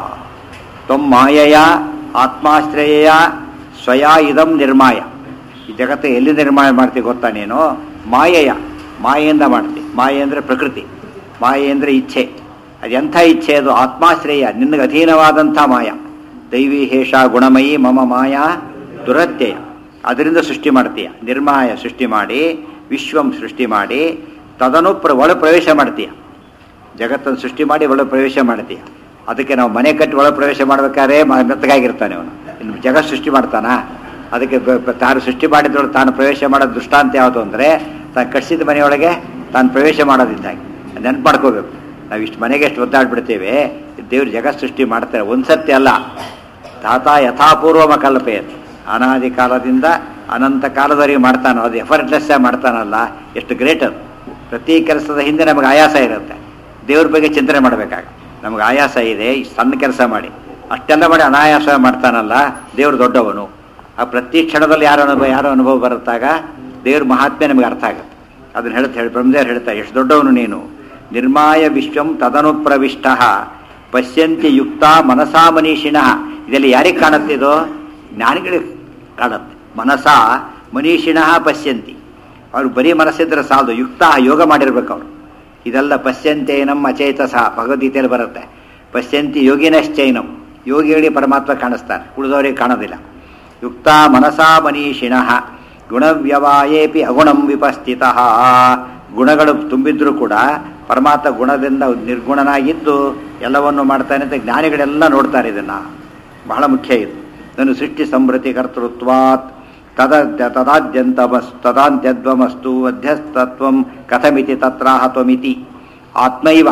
ತ್ವಮ್ಮಾಯಯ ಆತ್ಮಾಶ್ರಯ ಸ್ವಯಾ ಇದಂ ನಿರ್ಮಾಯ ಈ ಜಗತ್ತು ಎಲ್ಲಿ ನಿರ್ಮಾಣ ಮಾಡ್ತೀವಿ ಗೊತ್ತಾ ನೀನು ಮಾಯೆಯ ಮಾಯೆಯಿಂದ ಮಾಡ್ತಿ ಮಾಯೆ ಅಂದರೆ ಪ್ರಕೃತಿ ಮಾಯೆ ಅಂದರೆ ಇಚ್ಛೆ ಅದೆಂಥ ಇಚ್ಛೆ ಅದು ಆತ್ಮಾಶ್ರಯ ನಿನಗೆ ಅಧೀನವಾದಂಥ ಮಾಯ ದೈವಿ ಹೇಷ ಗುಣಮಯಿ ಮಮ ಮಾಯಾ ದುರತ್ಯಯ ಅದರಿಂದ ಸೃಷ್ಟಿ ಮಾಡ್ತೀಯ ನಿರ್ಮಾಯ ಸೃಷ್ಟಿ ಮಾಡಿ ವಿಶ್ವಂ ಸೃಷ್ಟಿ ಮಾಡಿ ತದನು ಪ್ರ ಒಳ ಪ್ರವೇಶ ಮಾಡ್ತೀಯ ಜಗತ್ತನ್ನು ಸೃಷ್ಟಿ ಮಾಡಿ ಒಳ ಪ್ರವೇಶ ಮಾಡ್ತೀಯ ಅದಕ್ಕೆ ನಾವು ಮನೆ ಕಟ್ಟಿ ಒಳ ಪ್ರವೇಶ ಮಾಡ್ಬೇಕಾದ್ರೆ ಮ- ಮೆತ್ತಗಾಗಿರ್ತಾನೆ ಅವನು ಇನ್ನು ಜಗತ್ ಸೃಷ್ಟಿ ಮಾಡ್ತಾನ ಅದಕ್ಕೆ ಬ- ಬ- ತಾನು ಸೃಷ್ಟಿ ಮಾಡಿದೊಳಗೆ ತಾನು ಪ್ರವೇಶ ಮಾಡೋ ದೃಷ್ಟಾಂತ ಯಾವುದು ಅಂದರೆ ತಾನು ಕಟ್ಸಿದ ಮನೆಯೊಳಗೆ ತಾನು ಪ್ರವೇಶ ಮಾಡೋದಿದ್ದಾಗಿ ನೆನ್ಪು ಮಾಡ್ಕೋಬೇಕು ನಾವು ಇಷ್ಟು ಮನೆಗೆ ಎಷ್ಟು ಒದ್ದಾಡ್ಬಿಡ್ತೇವೆ ದೇವ್ರು ಜಗತ್ ಸೃಷ್ಟಿ ಮಾಡ್ತಾರೆ ಒಂದು ಸತ್ಯ ಅಲ್ಲ ತಾತ ಯಥಾಪೂರ್ವಮ ಕಲ್ಪೆಯತ್ ಅನಾದಿ ಕಾಲದಿಂದ ಅನಂತ ಕಾಲದವರೆಗೆ ಮಾಡ್ತಾನೋ ಅದು ಎಫರ್ಟ್ಲೆಸ್ ಮಾಡ್ತಾನಲ್ಲ ಎಷ್ಟು ಗ್ರೇಟ್ ಅದು ಪ್ರತಿ ಕೆಲಸದ ಹಿಂದೆ ನಮಗೆ ಆಯಾಸ ಇರುತ್ತೆ ದೇವ್ರ ಬಗ್ಗೆ ಚಿಂತನೆ ಮಾಡಬೇಕಾಗ ನಮಗೆ ಆಯಾಸ ಇದೆ ಈ ಸಣ್ಣ ಕೆಲಸ ಮಾಡಿ ಅಷ್ಟೆಲ್ಲ ಮಾಡಿ ಅನಾಯಾಸ ಮಾಡ್ತಾನಲ್ಲ ದೇವ್ರು ದೊಡ್ಡವನು ಆ ಪ್ರತಿ ಕ್ಷಣದಲ್ಲಿ ಯಾರ ಅನುಭವ ಯಾರೋ ಅನುಭವ ಬರುತ್ತಾಗ ದೇವ್ರ ಮಹಾತ್ಮೆ ನಮಗೆ ಅರ್ಥ ಆಗುತ್ತೆ ಅದನ್ನ ಹೇಳ್ತಾ ಹೇಳಿ ಬ್ರಹ್ಮದೇವ್ರು ಹೇಳ್ತಾ ಎಷ್ಟು ದೊಡ್ಡವನು ನೀನು ನಿರ್ಮಾಯ ವಿಶ್ವಂ ತದನು ಪ್ರವಿಷ್ಟ ಪಶ್ಯಂತಿ ಯುಕ್ತ ಮನಸಾ ಮನೀಷಿಣ ಇದೆಲ್ಲ ಯಾರಿಗೆ ಕಾಣುತ್ತಿದೋ ಜ್ಞಾನಿಗಳಿಗೆ ಕಾಣುತ್ತೆ ಮನಸ ಮನೀಷಿಣ ಪಶ್ಯಂತಿ ಅವ್ರು ಬರೀ ಮನಸ್ಸಿದ್ರೆ ಸಾಲದು ಯುಕ್ತ ಯೋಗ ಮಾಡಿರ್ಬೇಕು ಅವರು ಇದೆಲ್ಲ ಪಶ್ಯಂತೇನಂ ಅಚೇತಸ ಭಗವದ್ಗೀತೆಯಲ್ಲಿ ಬರುತ್ತೆ ಪಶ್ಯಂತಿ ಯೋಗಿನಶ್ಚೈನಂ ಯೋಗಿಗಳಿಗೆ ಪರಮಾತ್ಮ ಕಾಣಿಸ್ತಾನೆ ಉಳಿದವರಿಗೆ ಕಾಣೋದಿಲ್ಲ ಯುಕ್ತ ಮನಸಾ ಮನೀಷಿಣ ಗುಣವ್ಯವಾಯೇಪಿ ಅಗುಣಂ ವಿಪಸ್ಥಿತ ಗುಣಗಳು ತುಂಬಿದ್ರೂ ಕೂಡ ಪರಮಾತ್ಮ ಗುಣದಿಂದ ನಿರ್ಗುಣನಾಗಿದ್ದು ಎಲ್ಲವನ್ನು ಮಾಡ್ತಾನೆ ಅಂತ ಜ್ಞಾನಿಗಳೆಲ್ಲ ನೋಡ್ತಾರೆ ಇದನ್ನ ಬಹಳ ಮುಖ್ಯ ಇದು ನಾನು ಸೃಷ್ಟಿ ಸಂಭೃತಿ ಕರ್ತೃತ್ವಾತ್ ತದ ತದಾದ್ಯಂತಮಸ್ ತದಾಂತ್ಯದ್ವಮಸ್ತು ಅಧ್ಯಸ್ತತ್ವಂ ಕಥಮಿತಿ ತತ್ರಾಹ ತ್ವಮಿತಿ ಆತ್ಮೈವ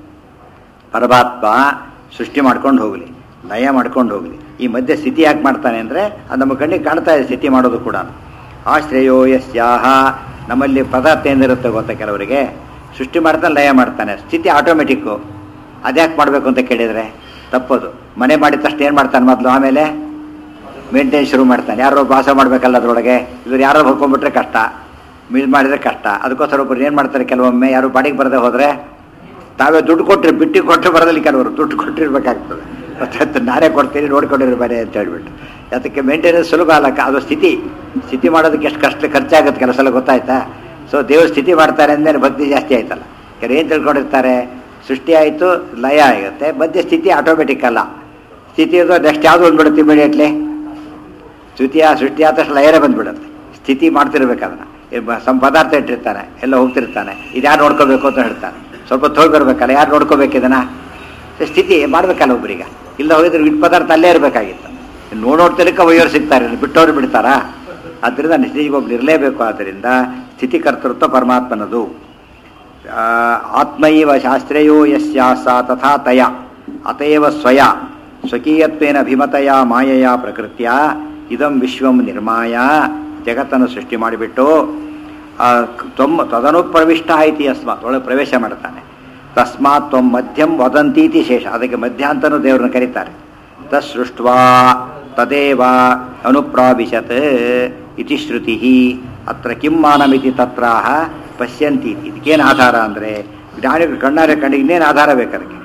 ಪರಮಾತ್ಮ ಸೃಷ್ಟಿ ಮಾಡ್ಕೊಂಡು ಹೋಗಲಿ ಲಯ ಮಾಡ್ಕೊಂಡು ಹೋಗಲಿ ಈ ಮಧ್ಯೆ ಸ್ಥಿತಿ ಯಾಕೆ ಮಾಡ್ತಾನೆ ಅಂದರೆ ಅದು ನಮ್ಮ ಕಣ್ಣಿಗೆ ಕಾಣ್ತಾ ಇದೆ ಸ್ಥಿತಿ ಮಾಡೋದು ಕೂಡ ಆಶ್ರಯೋ ಯಸ್ಯಾಹ ನಮ್ಮಲ್ಲಿ ಪದಾರ್ಥ ಏನಿರುತ್ತೆ ಗೊತ್ತಾ ಕೆಲವರಿಗೆ ಸೃಷ್ಟಿ ಮಾಡ್ತಾನೆ ಲಯ ಮಾಡ್ತಾನೆ ಸ್ಥಿತಿ ಆಟೋಮೆಟಿಕ್ಕು ಅದ್ಯಾಕೆ ಮಾಡಬೇಕು ಅಂತ ಕೇಳಿದರೆ ತಪ್ಪದು ಮನೆ ಮಾಡಿದ ತಕ್ಷಣ ಏನು ಮಾಡ್ತಾನೆ ಮೊದಲು ಆಮೇಲೆ ಮೇಂಟೈನ್ ಶುರು ಮಾಡ್ತಾನೆ ಯಾರೋ ವಾಸ ಮಾಡಬೇಕಲ್ಲ ಅದರೊಳಗೆ ಇವ್ರು ಯಾರೋ ಹೊಕ್ಕೊಂಡ್ಬಿಟ್ರೆ ಕಷ್ಟ ಮಿಲ್ ಮಾಡಿದ್ರೆ ಕಷ್ಟ ಅದಕ್ಕೋಸ್ಕರ ಒಬ್ಬರು ಏನು ಮಾಡ್ತಾರೆ ಕೆಲವೊಮ್ಮೆ ಯಾರು ಬಾಡಿಗೆ ಬರದೆ ಹೋದರೆ ತಾವೇ ದುಡ್ಡು ಕೊಟ್ಟರೆ ಬಿಟ್ಟು ಕೊಟ್ಟರೆ ಬರೋದಿಲ್ಲ ಕೆಲವರು ದುಡ್ಡು ಕೊಟ್ಟಿರ್ಬೇಕಾಗ್ತದೆ ಮತ್ತೆ ನಾನೇ ಕೊಡ್ತೀನಿ ನೋಡ್ಕೊಂಡಿರೋ ಬೇರೆ ಅಂತ ಹೇಳ್ಬಿಟ್ಟು ಅದಕ್ಕೆ ಮೇಂಟೆನೆನ್ಸ್ ಸುಲಭ ಅಲ್ಲ ಅದು ಸ್ಥಿತಿ ಸ್ಥಿತಿ ಮಾಡೋದಕ್ಕೆ ಎಷ್ಟು ಕಷ್ಟ ಖರ್ಚಾಗುತ್ತೆ ಕೆಲಸ ಎಲ್ಲ ಗೊತ್ತಾಯ್ತಾ ಸೊ ದೇವ್ರ ಸ್ಥಿತಿ ಮಾಡ್ತಾರೆ ಅಂದಮೇಲೆ ಭಕ್ತಿ ಜಾಸ್ತಿ ಆಯ್ತಲ್ಲ ಕೆಲವು ಏನು ತಿಳ್ಕೊಂಡಿರ್ತಾರೆ ಸೃಷ್ಟಿ ಆಯಿತು ಲಯ ಆಗುತ್ತೆ ಮಧ್ಯೆ ಸ್ಥಿತಿ ಆಟೋಮೆಟಿಕ್ ಅಲ್ಲ ಸ್ಥಿತಿ ಅದು ನೆಕ್ಸ್ಟ್ ಯಾವುದು ಬಂದ್ಬಿಡುತ್ತೆ ಇಮಿಡಿಯೇಟ್ಲಿ ದ್ವಿತೀಯ ಸೃಷ್ಟಿ ಆದ ತಕ್ಷಣ ಲಯರೇ ಬಂದ್ಬಿಡುತ್ತೆ ಸ್ಥಿತಿ ಮಾಡ್ತಿರ್ಬೇಕು ಅದನ್ನ ಇಬ್ಬ- ಸಮ್ ಪದಾರ್ಥ ಇಟ್ಟಿರ್ತಾನೆ ಎಲ್ಲ ಹೋಗ್ತಿರ್ತಾನೆ ಇದು ಯಾರು ನೋಡ್ಕೋಬೇಕು ಅಂತ ಹೇಳ್ತಾನೆ ಸ್ವಲ್ಪ ಹೋಗಿ ಬರ್ಬೇಕಲ್ಲ ಯಾರು ನೋಡ್ಕೋಬೇಕು ಇದನ್ನ ಸ್ಥಿತಿ ಮಾಡ್ಬೇಕಲ್ಲ ಒಬ್ರಿಗೆ ಇಲ್ಲ ಹೋಗಿದ್ರೆ ಇಟ್ಟು ಪದಾರ್ಥ ಅಲ್ಲೇ ಇರಬೇಕಾಗಿತ್ತು ನೋಡೋಡ್ತಿರಕ್ಕೆ ಒಯ್ಯೋರು ಸಿಗ್ತಾರೆ ಬಿಟ್ಟವ್ರು ಬಿಡ್ತಾರಾ ಆದ್ದರಿಂದ ಸ್ಥಿತಿಗೆ ಒಬ್ರು ಇರಲೇಬೇಕು ಆದ್ದರಿಂದ ಸ್ಥಿತಿ ಕರ್ತೃತ್ವ ಪರಮಾತ್ಮನದು ಆ, ಆತ್ಮೈವ ಶಾಸ್ತ್ರೇಯೋ ಯಸ್ಯಾಸ ತಥಾ ತಯ ಅತಯವ ಸ್ವಯ ಸ್ವಕೀಯತ್ವೇನ ಅಭಿಮತಯ ಮಾಯಯ ಪ್ರಕೃತ್ಯ ಇದಂ ವಿಶ್ವಂ ನಿರ್ಮಾಯ ಜಗತ್ತನ್ನು ಸೃಷ್ಟಿ ಮಾಡಿಬಿಟ್ಟು ಆ, ತ್ವಮ್ ತದನು ಪ್ರವಿಷ್ಟ ಐತಿ ಅಸ್ಮಾತ್ ಒಳಗೆ ಪ್ರವೇಶ ಮಾಡ್ತಾನೆ ತಸ್ಮಾತ್ ತ್ವಂ ಮಧ್ಯಂ ವದಂತೀತಿ ಶೇಷ ಅದಕ್ಕೆ ಮಧ್ಯ ಅಂತಲೂ ದೇವರನ್ನು ಕರೀತಾರೆ ತತ್ಸೃಷ್ಟ್ವಾ ತದೇವ ಅನುಪ್ರಾವಿಶತ್ ಇತಿ ಶ್ರುತಿ ಅತ್ರ ಕಿಂ ಮಾನಮಿತಿ ತತ್ರಾಹ ಪಶ್ಯಂತಿ ಇತಿ. ಇದಕ್ಕೇನು ಆಧಾರ ಅಂದರೆ ಜ್ಞಾನಿಗಳು ಕಣ್ಣಾರೆ ಕಣ್ಣಿಗೆ ಇನ್ನೇನು ಆಧಾರ ಬೇಕು ಅದಕ್ಕೆ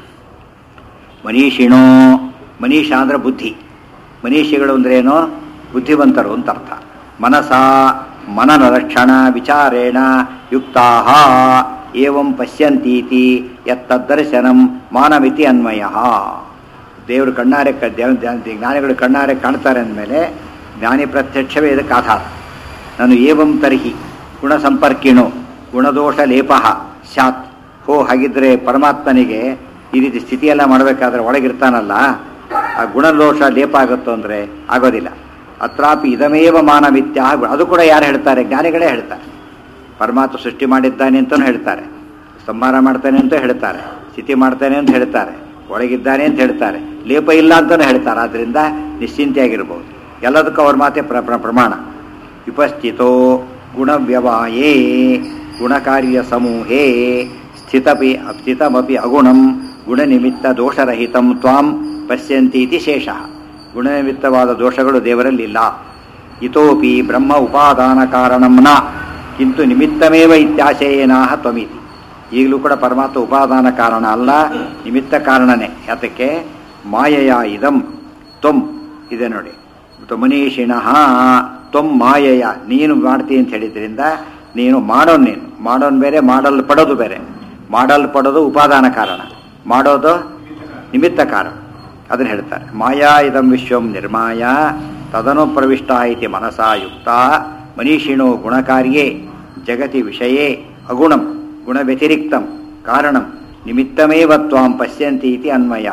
ಮನೀಷಿಣೋ ಮನೀಷ ಅಂದ್ರೆ ಬುದ್ಧಿ ಮನೀಷಿಗಳು ಅಂದ್ರೇನು ಬುದ್ಧಿವಂತರು ಅಂತ ಅರ್ಥ ಮನಸ ಮನನ ರಕ್ಷಣ ವಿಚಾರೇಣ ಯುಕ್ತಾ ಏವಂ ಪಶ್ಯಂತೀತಿ ಯತ್ತದ್ದರ್ಶನಂ ಮಾನಮಿತಿ ಅನ್ವಯ ದೇವರು ಕಣ್ಣಾರೆ ಕ- ದೇವ ಧ್ಯಾನ- ಜ್ಞಾನಿಗಳು ಕಣ್ಣಾರೆ ಕಾಣ್ತಾರೆ ಅಂದಮೇಲೆ ಜ್ಞಾನಿ ಪ್ರತ್ಯಕ್ಷವೇ ಇದಕ್ಕೆ ಆಧಾರ ನಾನು ಏವಂ ತರ್ಹಿ ಗುಣ ಸಂಪರ್ಕಿಣು ಗುಣದೋಷ ಲೇಪ ಸ್ಯಾತ್ ಹೋ ಹಾಗಿದ್ರೆ ಪರಮಾತ್ಮನಿಗೆ ಈ ರೀತಿ ಸ್ಥಿತಿಯೆಲ್ಲ ಮಾಡಬೇಕಾದ್ರೆ ಒಳಗಿರ್ತಾನಲ್ಲ ಆ ಗುಣದೋಷ ಲೇಪ ಆಗುತ್ತೋ ಅಂದರೆ ಆಗೋದಿಲ್ಲ ಅತ್ರಾಪಿ ಇದಮೇವ ಮಾನವಿತ್ಯ ಅದು ಕೂಡ ಯಾರು ಹೇಳ್ತಾರೆ ಜ್ಞಾನಿಗಳೇ ಹೇಳ್ತಾರೆ ಪರಮಾತ್ಮ ಸೃಷ್ಟಿ ಮಾಡಿದ್ದಾನೆ ಅಂತಲೂ ಹೇಳ್ತಾರೆ ಸಂಹಾರ ಮಾಡ್ತಾನೆ ಅಂತ ಹೇಳ್ತಾರೆ ಸ್ಥಿತಿ ಮಾಡ್ತಾನೆ ಅಂತ ಹೇಳ್ತಾರೆ ಒಳಗಿದ್ದಾನೆ ಅಂತ ಹೇಳ್ತಾರೆ ಲೇಪ ಇಲ್ಲ ಅಂತಲೂ ಹೇಳ್ತಾರೆ ಆದ್ದರಿಂದ ನಿಶ್ಚಿಂತೆಯಾಗಿರ್ಬೋದು ಎಲ್ಲದಕ್ಕೂ ಅವ್ರ ಮಾತೆ ಪ್ರ ಪ್ರ- ಪ್ರಮಾಣ ವಿಪಸ್ಥಿತೋ ಗುಣವ್ಯವಾಯೇ ಗುಣಕಾರ್ಯ ಸಮೂಹೇ ಸ್ಥಿತಪಿ ಸ್ಥಿತಮಪಿ ಅಗುಣಂ ಗುಣನಿಮಿತ್ತ ದೋಷರಹಿತಂ ತ್ವಾಂ ಪಶ್ಯಂತೀತಿ ಶೇಷ ಗುಣನಿಮಿತ್ತವಾದ ದೋಷಗಳು ದೇವರಲ್ಲಿಲ್ಲ ಇತೋಪಿ ಬ್ರಹ್ಮ ಉಪಾದಾನ ಕಾರಣಂ ನ ಕಿಂತು ನಿಮಿತ್ತಮೇವ ಇತ್ಯಾಶಯೇನಾಹ ತ್ವಮಿತಿ ಈಗಲೂ ಕೂಡ ಪರಮಾತ್ಮ ಉಪಾದಾನ ಕಾರಣ ಅಲ್ಲ ನಿಮಿತ್ತ ಕಾರಣನೇ ಯಾತಕ್ಕೆ ಮಾಯೆಯ ಇದಂ ತ್ವಂ ಇದೆ ನೋಡಿ ಮನೀಷಿಣಃ ತ್ವಂ ಮಾಯೆಯ ನೀನು ಮಾಡ್ತೀನಿ ಅಂತ ಹೇಳಿದ್ರಿಂದ ನೀನು ಮಾಡೋನ್ ನೀನು ಮಾಡೋನ್ ಬೇರೆ ಮಾಡಲ್ಪಡೋದು ಬೇರೆ ಮಾಡಲ್ಪಡೋದು ಉಪಾದಾನ ಕಾರಣ ಮಾಡೋದು ನಿಮಿತ್ತ ಕಾರಣ ಅದನ್ನು ಹೇಳ್ತಾರೆ ಮಾಯಾ ಇದಂ ವಿಶ್ವಂ ನಿರ್ಮಾಯ ತದನು ಪ್ರವಿಷ್ಟ ಇತಿ ಮನಸಾ ಯುಕ್ತ ಮನೀಷಿಣೋ ಗುಣಕಾರ್ಯೇ ಜಗತಿ ವಿಷಯೇ ಅಗುಣಂ ಗುಣವ್ಯತಿರಿಕ್ತಂ ಕಾರಣಂ ನಿಮಿತ್ತಮೇವ ತ್ವಾಂ ಪಶ್ಯಂತಿ ಇತಿ ಅನ್ವಯ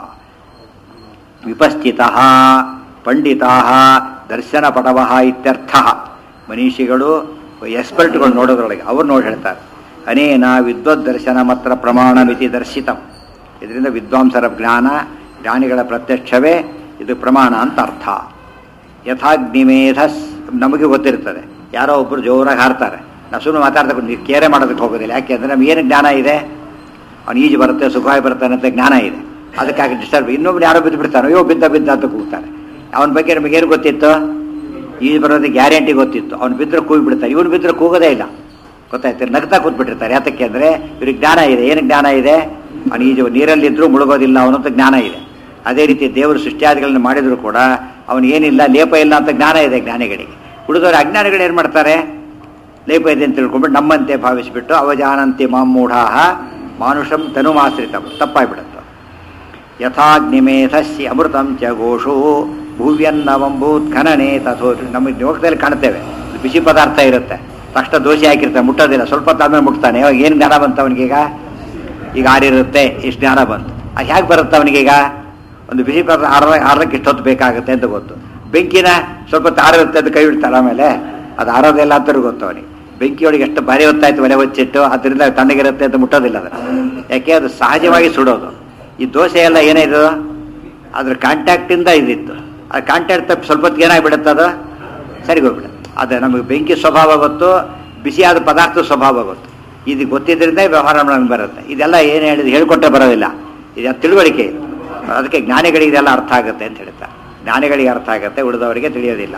ವಿಪಸ್ಥಿತ ಪಂಡಿತಾ ದರ್ಶನ ಪಟವ ಇತ್ಯರ್ಥ ಮನೀಷಿಗಳು ಎಕ್ಸ್ಪರ್ಟ್ಗಳು ನೋಡೋದ್ರೊಳಗೆ ಅವ್ರು ನೋಡಿ ಹೇಳ್ತಾರೆ ಅನೇನ ವಿದ್ವದ್ ದರ್ಶನ ಮಾತ್ರ ಪ್ರಮಾಣ ಮಿತಿ ದರ್ಶಿತಂ ಇದರಿಂದ ವಿದ್ವಾಂಸರ ಜ್ಞಾನ ಜ್ಞಾನಿಗಳ ಪ್ರತ್ಯಕ್ಷವೇ ಇದು ಪ್ರಮಾಣ ಅಂತ ಅರ್ಥ ಯಥಾಗ್ನಿಮೇಧ ನಮಗೆ ಗೊತ್ತಿರ್ತದೆ ಯಾರೋ ಒಬ್ಬರು ಜೋರಾಗಿ ಹಾರ್ತಾರೆ ನಾವು ಸುಮ್ಮನೆ ಮಾತಾಡ್ತಾ ನೀವು ಕೇರೆ ಮಾಡೋದಕ್ಕೆ ಹೋಗೋದಿಲ್ಲ ಯಾಕೆಂದ್ರೆ ನಮ್ಗೆ ಏನು ಜ್ಞಾನ ಇದೆ ಅವ್ನು ಈಜು ಬರುತ್ತೆ ಸುಖವಾಗಿ ಬರ್ತಾನೆ ಅಂತ ಜ್ಞಾನ ಇದೆ ಅದಕ್ಕಾಗಿ ಡಿಸ್ಟರ್ಬ್ ಇನ್ನೊಬ್ರು ಯಾರೋ ಬಿದ್ದು ಬಿಡ್ತಾನೆ ಅಯ್ಯೋ ಬಿದ್ದ ಬಿದ್ದ ಅಂತ ಕೂಗ್ತಾರೆ ಅವನ ಬಗ್ಗೆ ನಮಗೇನು ಗೊತ್ತಿತ್ತು ಈಜು ಬರೋದು ಗ್ಯಾರಂಟಿ ಗೊತ್ತಿತ್ತು ಅವ್ನು ಬಿದ್ದರೆ ಕೂಗಿ ಬಿಡ್ತಾರೆ ಇವನು ಬಿದ್ದರೆ ಕೂಗೋದೇ ಇಲ್ಲ ಗೊತ್ತಾಯ್ತು ನಗ್ತಾ ಕೂತ್ಬಿಟ್ಟಿರ್ತಾರೆ ಯಾತಕ್ಕೆ ಅಂದರೆ ಇವ್ರಿಗೆ ಜ್ಞಾನ ಇದೆ ಏನು ಜ್ಞಾನ ಇದೆ ಅವನು ಈಜು ನೀರಲ್ಲಿದ್ದರೂ ಮುಳುಗೋದಿಲ್ಲ ಅವನಂತ ಜ್ಞಾನ ಇದೆ ಅದೇ ರೀತಿ ದೇವರು ಸೃಷ್ಟಿಯಾದಿಗಳನ್ನು ಮಾಡಿದ್ರು ಕೂಡ ಅವನು ಏನಿಲ್ಲ ಲೇಪ ಇಲ್ಲ ಅಂತ ಜ್ಞಾನ ಇದೆ ಜ್ಞಾನಿಗಳಿಗೆ ಉಳಿದವರು ಅಜ್ಞಾನಿಗಳು ಏನು ಮಾಡ್ತಾರೆ ಲೇಪ ಇದೆ ಅಂತ ತಿಳ್ಕೊಂಡ್ಬಿಟ್ಟು ನಮ್ಮಂತೆ ಭಾವಿಸಿಬಿಟ್ಟು ಅವಜಾನಂತೆ ಮಾಮೂಢಾಹ ಮಾನುಷಂ ತನುಮಾಶ್ರಿತಂ ತಪ್ಪಾಗ್ಬಿಡುತ್ತೆ ಯಥಾಗ್ನಿಮೇಧಸ್ಯ ಅಮೃತಂ ಚ ಘೋಷೋ ಭೂವ್ಯನ್ನವಂಬೂತ್ ಖನನೆ ತಥೋ ನಮಗೆ ಲೋಕದಲ್ಲಿ ಕಾಣ್ತೇವೆ ಬಿಸಿ ಪದಾರ್ಥ ಇರುತ್ತೆ ತಕ್ಷಣ ದೋಸೆ ಹಾಕಿರ್ತಾನೆ ಮುಟ್ಟೋದಿಲ್ಲ ಸ್ವಲ್ಪ ತಾದ್ಮೇಲೆ ಮುಟ್ತಾನೆ ಇವಾಗ ಏನು ಜ್ಞಾನ ಬಂತು ಅವನಿಗೀಗ ಈಗ ಆರಿರುತ್ತೆ ಇಷ್ಟು ಜ್ಞಾನ ಬಂತು ಅದು ಹೇಗೆ ಬರುತ್ತೆ ಅವನಿಗೀಗ ಒಂದು ಬಿಸಿ ಪದಾರ್ಥ ಆರ ಆರಕ್ಕೆ ಇಷ್ಟೊತ್ತು ಬೇಕಾಗುತ್ತೆ ಅಂತ ಗೊತ್ತು ಬೆಂಕಿನ ಸ್ವಲ್ಪ ಹೊತ್ತು ಆರಿರುತ್ತೆ ಅಂತ ಕೈ ಬಿಡ್ತಾರೆ ಆಮೇಲೆ ಅದು ಆರೋದಿಲ್ಲ ಅಂತ ಗೊತ್ತು ಅವನಿಗೆ ಬೆಂಕಿಯೊಳಗೆ ಎಷ್ಟು ಭಾರಿ ಹೊತ್ತಾಯ್ತು ಒಲೆ ಹೊಚ್ಚಿಟ್ಟು ಅದರಿಂದ ತಣ್ಣಗಿರುತ್ತೆ ಅಂತ ಮುಟ್ಟೋದಿಲ್ಲ ಅದನ್ನು ಯಾಕೆ ಅದು ಸಹಜವಾಗಿ ಸುಡೋದು ಈ ದೋಸೆ ಎಲ್ಲ ಏನಿದು ಅದ್ರ ಕಾಂಟ್ಯಾಕ್ಟಿಂದ ಇದಿತ್ತು ಆ ಕಾಂಟ್ಯಾಕ್ಟ್ ತಪ್ಪಿ ಸ್ವಲ್ಪ ಹೊತ್ತಿಗೆ ಏನಾಗ್ಬಿಡುತ್ತೆ ಅದು ಸರಿ ಹೋಗ್ಬಿಡುತ್ತೆ ಅದು ನಮಗೆ ಬೆಂಕಿ ಸ್ವಭಾವ ಗೊತ್ತು ಬಿಸಿಯಾದ ಪದಾರ್ಥ ಸ್ವಭಾವ ಗೊತ್ತು ಇದು ಗೊತ್ತಿದ್ದರಿಂದ ಈ ವ್ಯವಹಾರ ನಮ್ಗೆ ಬರುತ್ತೆ ಇದೆಲ್ಲ ಏನು ಹೇಳಿದ್ರು ಹೇಳ್ಕೊಟ್ರೆ ಬರೋದಿಲ್ಲ ಇದು ತಿಳುವಳಿಕೆ ಇದು ಅದಕ್ಕೆ ಜ್ಞಾನಿಗಳಿಗೆ ಇದೆಲ್ಲ ಅರ್ಥ ಆಗುತ್ತೆ ಅಂತ ಹೇಳ್ತಾರೆ ಜ್ಞಾನಿಗಳಿಗೆ ಅರ್ಥ ಆಗುತ್ತೆ ಉಳಿದವರಿಗೆ ತಿಳಿಯೋದಿಲ್ಲ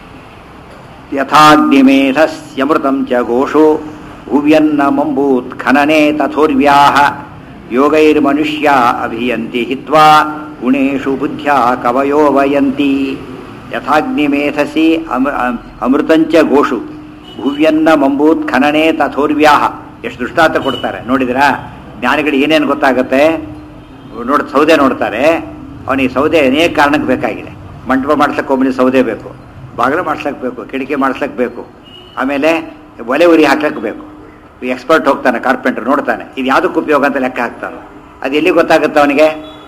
ಯಥಾಗ್ನಿಮೇಧಸ್ಯಮೃತಂ ಚ ಘೋಷೋ ಭುವ್ಯನ್ನಮಂಬೂತ್ ಖನನೆ ತಥೋರ್ವ್ಯಾಹ ಯೋಗೈರ್ಮನುಷ್ಯ ಅಭಿಯಂತಿ ಹಿತ್ವಾ ಗುಣೇಶು ಬುದ್ಧ್ಯಾ ಕವಯೋ ವಯಂತಿ ಯಥಾಗ್ನಿಮೇಧಸಿ ಅಮ ಅಮೃತಂಚ ಘೋಷು ಭುವ್ಯನ್ನ ಮಂಬೂತ್ ಖನನೆ ತಥೋರ್ವ್ಯಾಹ ಎಷ್ಟು ದೃಷ್ಟಾಂತ ಕೊಡ್ತಾರೆ ನೋಡಿದಿರಾ ಜ್ಞಾನಿಗಳು ಏನೇನು ಗೊತ್ತಾಗುತ್ತೆ ನೋಡ್ ಸೌದೆ ನೋಡ್ತಾರೆ ಅವನಿಗೆ ಸೌದೆ ಅನೇಕ ಕಾರಣಕ್ಕೆ ಬೇಕಾಗಿದೆ ಮಂಟಪ ಮಾಡ್ಸಕ್ಕೆ ಒಬ್ಬನಿಗೆ ಸೌದೆ ಬೇಕು ಬಾಗಿಲು ಮಾಡ್ಸಕ್ಕೆ ಬೇಕು ಕಿಟಕಿ ಮಾಡ್ಸಕ್ಕೆ ಬೇಕು ಆಮೇಲೆ ಒಲೆ ಉರಿ ಹಾಕ್ಲಿಕ್ಕೆ ಬೇಕು ಎಕ್ಸ್ಪರ್ಟ್ ಹೋಗ್ತಾನೆ ಕಾರ್ಪೆಂಟರ್ ನೋಡ್ತಾನೆ ಇದು ಯಾವುದಕ್ಕೆ ಉಪಯೋಗ ಅಂತ ಲೆಕ್ಕ ಹಾಕ್ತಾನೆ ಅದು ಎಲ್ಲಿ ಗೊತ್ತಾಗುತ್ತೆ ಅವನಿಗೆ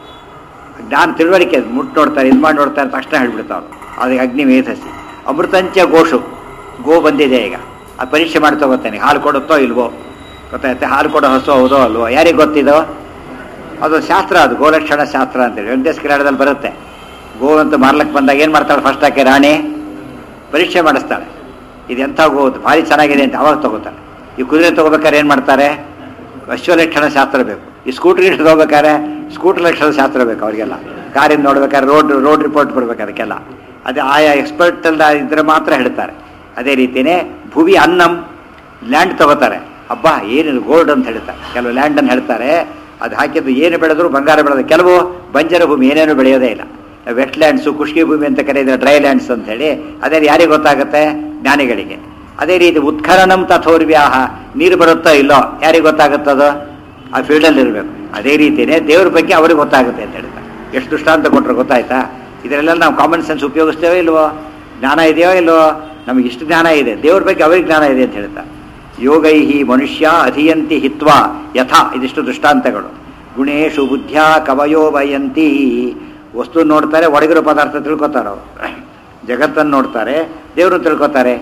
ಜ್ಞಾನ ತಿಳುವಳಿಕೆ ಮುಟ್ಟು ನೋಡ್ತಾರೆ ಇದು ಮಾಡಿ ನೋಡ್ತಾರೆ ತಕ್ಷಣ ಹೇಳ್ಬಿಡ್ತಾವೆ ಅದಕ್ಕೆ ಅಗ್ನಿ ಮೇಧಸಿ ಅಮೃತಂಚ ಗೋಷು ಗೋ ಬಂದಿದೆ ಈಗ ಆ ಪರೀಕ್ಷೆ ಮಾಡಿ ತಗೋತಾನೆ ಹಾಲು ಕೊಡುತ್ತೋ ಇಲ್ವೋ ಗೊತ್ತಾಯ್ತೆ ಹಾಲು ಕೊಡೋ ಹಸು ಹೌದೋ ಅಲ್ವೋ ಯಾರಿಗೆ ಗೊತ್ತಿದೋ ಅದು ಶಾಸ್ತ್ರ ಅದು ಗೋಲಕ್ಷಣ ಶಾಸ್ತ್ರ ಅಂತೇಳಿ ವೆಂಕಟೇಶ್ ಕಿರಾಡದಲ್ಲಿ ಬರುತ್ತೆ ಗೋ ಅಂತ ಮಾರ್ಲಕ್ಕೆ ಬಂದಾಗ ಏನು ಮಾಡ್ತಾಳೆ ಫಸ್ಟ್ ಆಕೆ ರಾಣಿ ಪರೀಕ್ಷೆ ಮಾಡಿಸ್ತಾಳೆ ಇದು ಎಂಥ ಗೋ ಭಾರಿ ಚೆನ್ನಾಗಿದೆ ಅಂತ ಅವಾಗ ತಗೋತಾಳೆ ಈ ಕುದುರೆ ತಗೋಬೇಕಾದ್ರೆ ಏನು ಮಾಡ್ತಾರೆ ಅಶ್ವಲಕ್ಷಣ ಶಾಸ್ತ್ರ ಬೇಕು ಈ ಸ್ಕೂಟ್ರ್ ಗಿಟ್ರ್ ತಗೋಬೇಕಾದ್ರೆ ಸ್ಕೂಟರ್ ಲಕ್ಷಣ ಶಾಸ್ತ್ರ ಬೇಕು ಅವರಿಗೆಲ್ಲ ಕಾರಿಂದ ನೋಡ್ಬೇಕಾದ್ರೆ ರೋಡ್ ರೋಡ್ ರಿಪೋರ್ಟ್ ಬರ್ಬೇಕು ಅದಕ್ಕೆಲ್ಲ ಅದೇ ಆಯಾ ಎಕ್ಸ್ಪರ್ಟ್ ಎಲ್ಲ ಇದ್ರೆ ಮಾತ್ರ ಹೇಳ್ತಾರೆ ಅದೇ ರೀತಿಯೇ ಭೂವಿ ಅನ್ನಂ ಲ್ಯಾಂಡ್ ತಗೋತಾರೆ ಅಬ್ಬಾ ಏನಿಲ್ಲ ಗೋಲ್ಡ್ ಅಂತ ಹೇಳ್ತಾರೆ ಕೆಲವು ಲ್ಯಾಂಡ್ ಅನ್ನು ಹೇಳ್ತಾರೆ ಅದು ಹಾಕಿದ್ದು ಏನು ಬೆಳೆದ್ರು ಬಂಗಾರ ಬೆಳೆದು ಕೆಲವು ಬಂಜರ ಭೂಮಿ ಏನೇನು ಬೆಳೆಯೋದೇ ಇಲ್ಲ ವೆಟ್ ಲ್ಯಾಂಡ್ಸು ಖುಷ್ಕಿ ಭೂಮಿ ಅಂತ ಕರೆಯಿದ್ರೆ ಡ್ರೈ ಲ್ಯಾಂಡ್ಸ್ ಅಂತ ಹೇಳಿ ಅದೇ ಯಾರಿಗೆ ಗೊತ್ತಾಗುತ್ತೆ ಜ್ಞಾನಿಗಳಿಗೆ ಅದೇ ರೀತಿ ಉತ್ಖನನಂ ತಥೋರ್ವ್ಯಾಹ ನೀರು ಬರುತ್ತೋ ಇಲ್ಲೋ ಯಾರಿಗೆ ಗೊತ್ತಾಗುತ್ತದು ಆ ಫೀಲ್ಡಲ್ಲಿ ಇರಬೇಕು ಅದೇ ರೀತಿಯೇ ದೇವ್ರ ಬಗ್ಗೆ ಅವ್ರಿಗೆ ಗೊತ್ತಾಗುತ್ತೆ ಅಂತ ಹೇಳ್ತಾರೆ ಎಷ್ಟು ದೃಷ್ಟಾಂತ ಕೊಟ್ಟರು ಗೊತ್ತಾಯ್ತಾ ಇದರೆಲ್ಲ ನಾವು ಕಾಮನ್ ಸೆನ್ಸ್ ಉಪಯೋಗಿಸ್ತೇವೋ ಇಲ್ವೋ ಜ್ಞಾನ ಇದೆಯೋ ಇಲ್ವೋ ನಮಗೆ ಇಷ್ಟು ಜ್ಞಾನ ಇದೆ ದೇವ್ರ ಬಗ್ಗೆ ಅವ್ರಿಗೆ ಜ್ಞಾನ ಇದೆ ಅಂತ ಹೇಳ್ತಾರೆ ಯೋಗೈಹಿ ಮನುಷ್ಯ ಅಧಿಯಂತಿ ಹಿತ್ವಾ ಯಥಾ ಇದಿಷ್ಟು ದೃಷ್ಟಾಂತಗಳು ಗುಣೇಶು ಬುದ್ಧ್ಯಾ ಕವಯೋ ವಯಂತಿ ವಸ್ತು ನೋಡ್ತಾರೆ ಒಡಗಿರೋ ಪದಾರ್ಥ ತಿಳ್ಕೊತಾರೆ ಅವರು ಜಗತ್ತನ್ನು ನೋಡ್ತಾರೆ ದೇವರು ತಿಳ್ಕೊತಾರೆ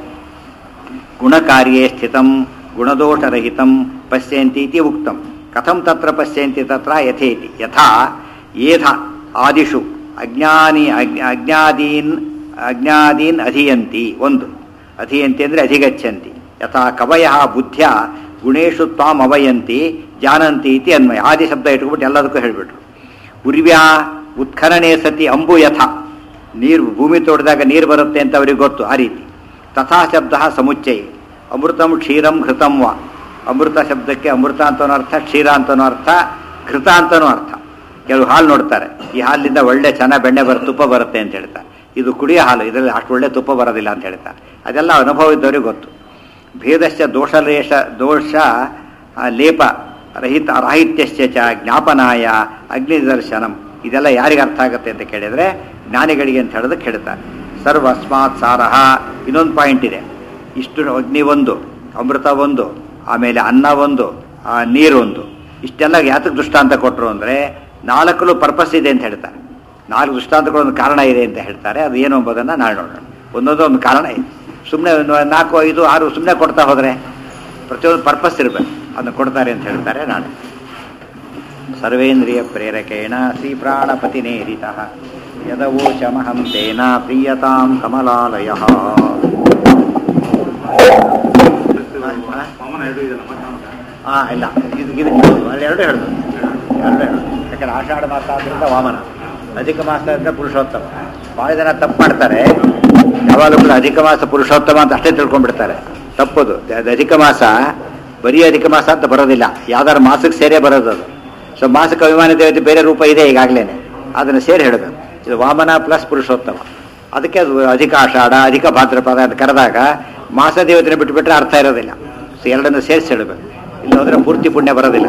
ಗುಣಕಾರ್ಯೇ ಸ್ಥಿತಂ ಗುಣದೋಷರಹಿತಂ ಪಶ್ಯಂತಿ ಇತಿ ಉಕ್ತಂ ಕಥಂ ತತ್ರ ಪಶ್ಯಂತಿ ತತ್ರ ಯಥೇತಿ ಯಥಾ ಏಧ ಆದಿಷು ಅಜ್ಞಾನಿ ಅಜ್ಞ- ಅಜ್ಞಾದೀನ್ ಅಜ್ಞಾದೀನ್ ಅಧಿಯಂತಿ ಒಂದು ಅಧಿಯಂತಿ ಅಂದರೆ ಅಧಿಗಚ್ಚಂತಿ ಯಥಾ ಕವಯ ಬುದ್ಧ್ಯ ಗುಣೇಶು ತ್ವಾಂ ಅವಯಂತಿ ಜಾನಂತಿ ಇತಿ ಅನ್ವಯ ಆದಿ ಶಬ್ದ ಇಟ್ಕೊಬಿಟ್ಟು ಎಲ್ಲದಕ್ಕೂ ಹೇಳಿಬಿಟ್ರು ಉರ್ವ್ಯಾ ಉತ್ಖನನೆ ಸತಿ ಅಂಬು ಯಥ ನೀರು ಭೂಮಿ ತೋಡಿದಾಗ ನೀರು ಬರುತ್ತೆ ಅಂತ ಅವ್ರಿಗೆ ಗೊತ್ತು ಆ ರೀತಿ ತಥಾ ಶಬ್ದ ಸಮುಚ್ಚಯ ಅಮೃತಂ ಕ್ಷೀರಂ ಘೃತಂ ವಾ ಅಮೃತ ಶಬ್ದಕ್ಕೆ ಅಮೃತ ಅಂತನೂ ಅರ್ಥ ಕ್ಷೀರ ಅಂತನೂ ಅರ್ಥ ಘೃತ ಅಂತನೂ ಅರ್ಥ ಕೆಲವು ಹಾಲು ನೋಡ್ತಾರೆ ಈ ಹಾಲಿನಿಂದ ಒಳ್ಳೆ ಚೆನ್ನಾಗಿ ಬೆಣ್ಣೆ ಬರ ತುಪ್ಪ ಬರುತ್ತೆ ಅಂತ ಹೇಳ್ತಾರೆ ಇದು ಕುಡಿಯೋ ಹಾಲು ಇದರಲ್ಲಿ ಅಷ್ಟು ಒಳ್ಳೆ ತುಪ್ಪ ಬರೋದಿಲ್ಲ ಅಂತ ಹೇಳ್ತಾರೆ ಅದೆಲ್ಲ ಅನುಭವ ಇದ್ದವರಿಗೆ ಗೊತ್ತು ಭೇದಶ್ಚ ದೋಷಲೇಶ ದೋಷ ಆ, ಲೇಪ ರಹಿತ ರಾಹಿತ್ಯಶ್ಚ ಚ ಜ್ಞಾಪನಾಯ ಅಗ್ನಿದರ್ಶನಂ ಇದೆಲ್ಲ ಯಾರಿಗೆ ಅರ್ಥ ಆಗುತ್ತೆ ಅಂತ ಕೇಳಿದರೆ ಜ್ಞಾನಿಗಳಿಗೆ ಅಂತ ಹೇಳೋದಕ್ಕೆ ಹೇಳ್ತಾರೆ ಸರ್ವಸ್ಮಾತ್ ಸಾರಹ ಇನ್ನೊಂದು ಪಾಯಿಂಟ್ ಇದೆ ಇಷ್ಟು ಅಗ್ನಿ ಒಂದು ಅಮೃತ ಒಂದು ಆಮೇಲೆ ಅನ್ನ ಒಂದು ಆ, ನೀರೊಂದು ಇಷ್ಟೆಲ್ಲ ಯಾತಕ್ಕೆ ದೃಷ್ಟಾಂತ ಕೊಟ್ಟರು ಅಂದರೆ ನಾಲ್ಕಲ್ಲೂ ಪರ್ಪಸ್ ಇದೆ ಅಂತ ಹೇಳ್ತಾರೆ ನಾಲ್ಕು ದೃಷ್ಟಾಂತಗಳೊಂದು ಕಾರಣ ಇದೆ ಅಂತ ಹೇಳ್ತಾರೆ ಅದು ಏನು ಎಂಬುದನ್ನು ನಾಳೆ ನೋಡೋಣ ಒಂದೊಂದು ಒಂದು ಕಾರಣ ಇದೆ ಸುಮ್ಮನೆ ನಾಲ್ಕು ಐದು ಆರು ಸುಮ್ಮನೆ ಕೊಡ್ತಾ ಹೋದರೆ ಪ್ರತಿಯೊಂದು ಪರ್ಪಸ್ ಇರಬೇಕು ಅದನ್ನು ಕೊಡ್ತಾರೆ ಅಂತ ಹೇಳ್ತಾರೆ ನಾಳೆ ಸರ್ವೇಂದ್ರಿಯ ಪ್ರೇರಕೇಣ ಶ್ರೀ ಪ್ರಾಣಪತಿನೇರಿತ ಯದವೋಚಮಹಂ ತೇನ ಪ್ರೀಯತಾಂ ಕಮಲಾಲಯ ಹಾಂ ಇಲ್ಲ ಇದು ಇದು ಅಲ್ಲಿ ಎರಡು ಹೇಳಿದ್ರು ಎರಡು ಹೇಳಿದ್ರು ಯಾಕಂದ್ರೆ ಆಷಾಢ ಮಾಸ ಆದ್ರಿಂದ ವಾಮನ ಅಧಿಕ ಮಾಸ ಅಂದ್ರೆ ಪುರುಷೋತ್ತಮ ಭಾಳ ಜನ ತಪ್ಪು ಮಾಡ್ತಾರೆ ಯಾವಾಗಲೂ ಕೂಡ ಅಧಿಕ ಮಾಸ ಪುರುಷೋತ್ತಮ ಅಂತ ಅಷ್ಟೇ ತಿಳ್ಕೊಂಡ್ಬಿಡ್ತಾರೆ ತಪ್ಪದು ಅದು ಅಧಿಕ ಮಾಸ ಬರೀ ಅಧಿಕ ಮಾಸ ಅಂತ ಬರೋದಿಲ್ಲ ಯಾವ್ದಾರು ಮಾಸಕ್ಕೆ ಸೇರೇ ಬರೋದು ಅದು ಸೊ ಮಾಸಕ್ಕೆ ಅಭಿಮಾನಿ ದೇವತೆ ಬೇರೆ ರೂಪ ಇದೆ ಈಗಾಗಲೇ ಅದನ್ನು ಸೇರಿ ಹೇಳಬೇಕು ಇದು ವಾಮನ ಪ್ಲಸ್ ಪುರುಷೋತ್ತಮ ಅದಕ್ಕೆ ಅದು ಅಧಿಕ ಆಷಾಢ ಅಧಿಕ ಭಾದ್ರಪದ ಅಂತ ಕರೆದಾಗ ಮಾಸ ದೇವತೆನ ಬಿಟ್ಟುಬಿಟ್ರೆ ಅರ್ಥ ಇರೋದಿಲ್ಲ ಸೊ ಎರಡನ್ನು ಸೇರಿಸಿ ಹೇಳಬೇಕು ಇಲ್ಲ ಹೋದ್ರೆ ಪೂರ್ತಿ ಪುಣ್ಯ ಬರೋದಿಲ್ಲ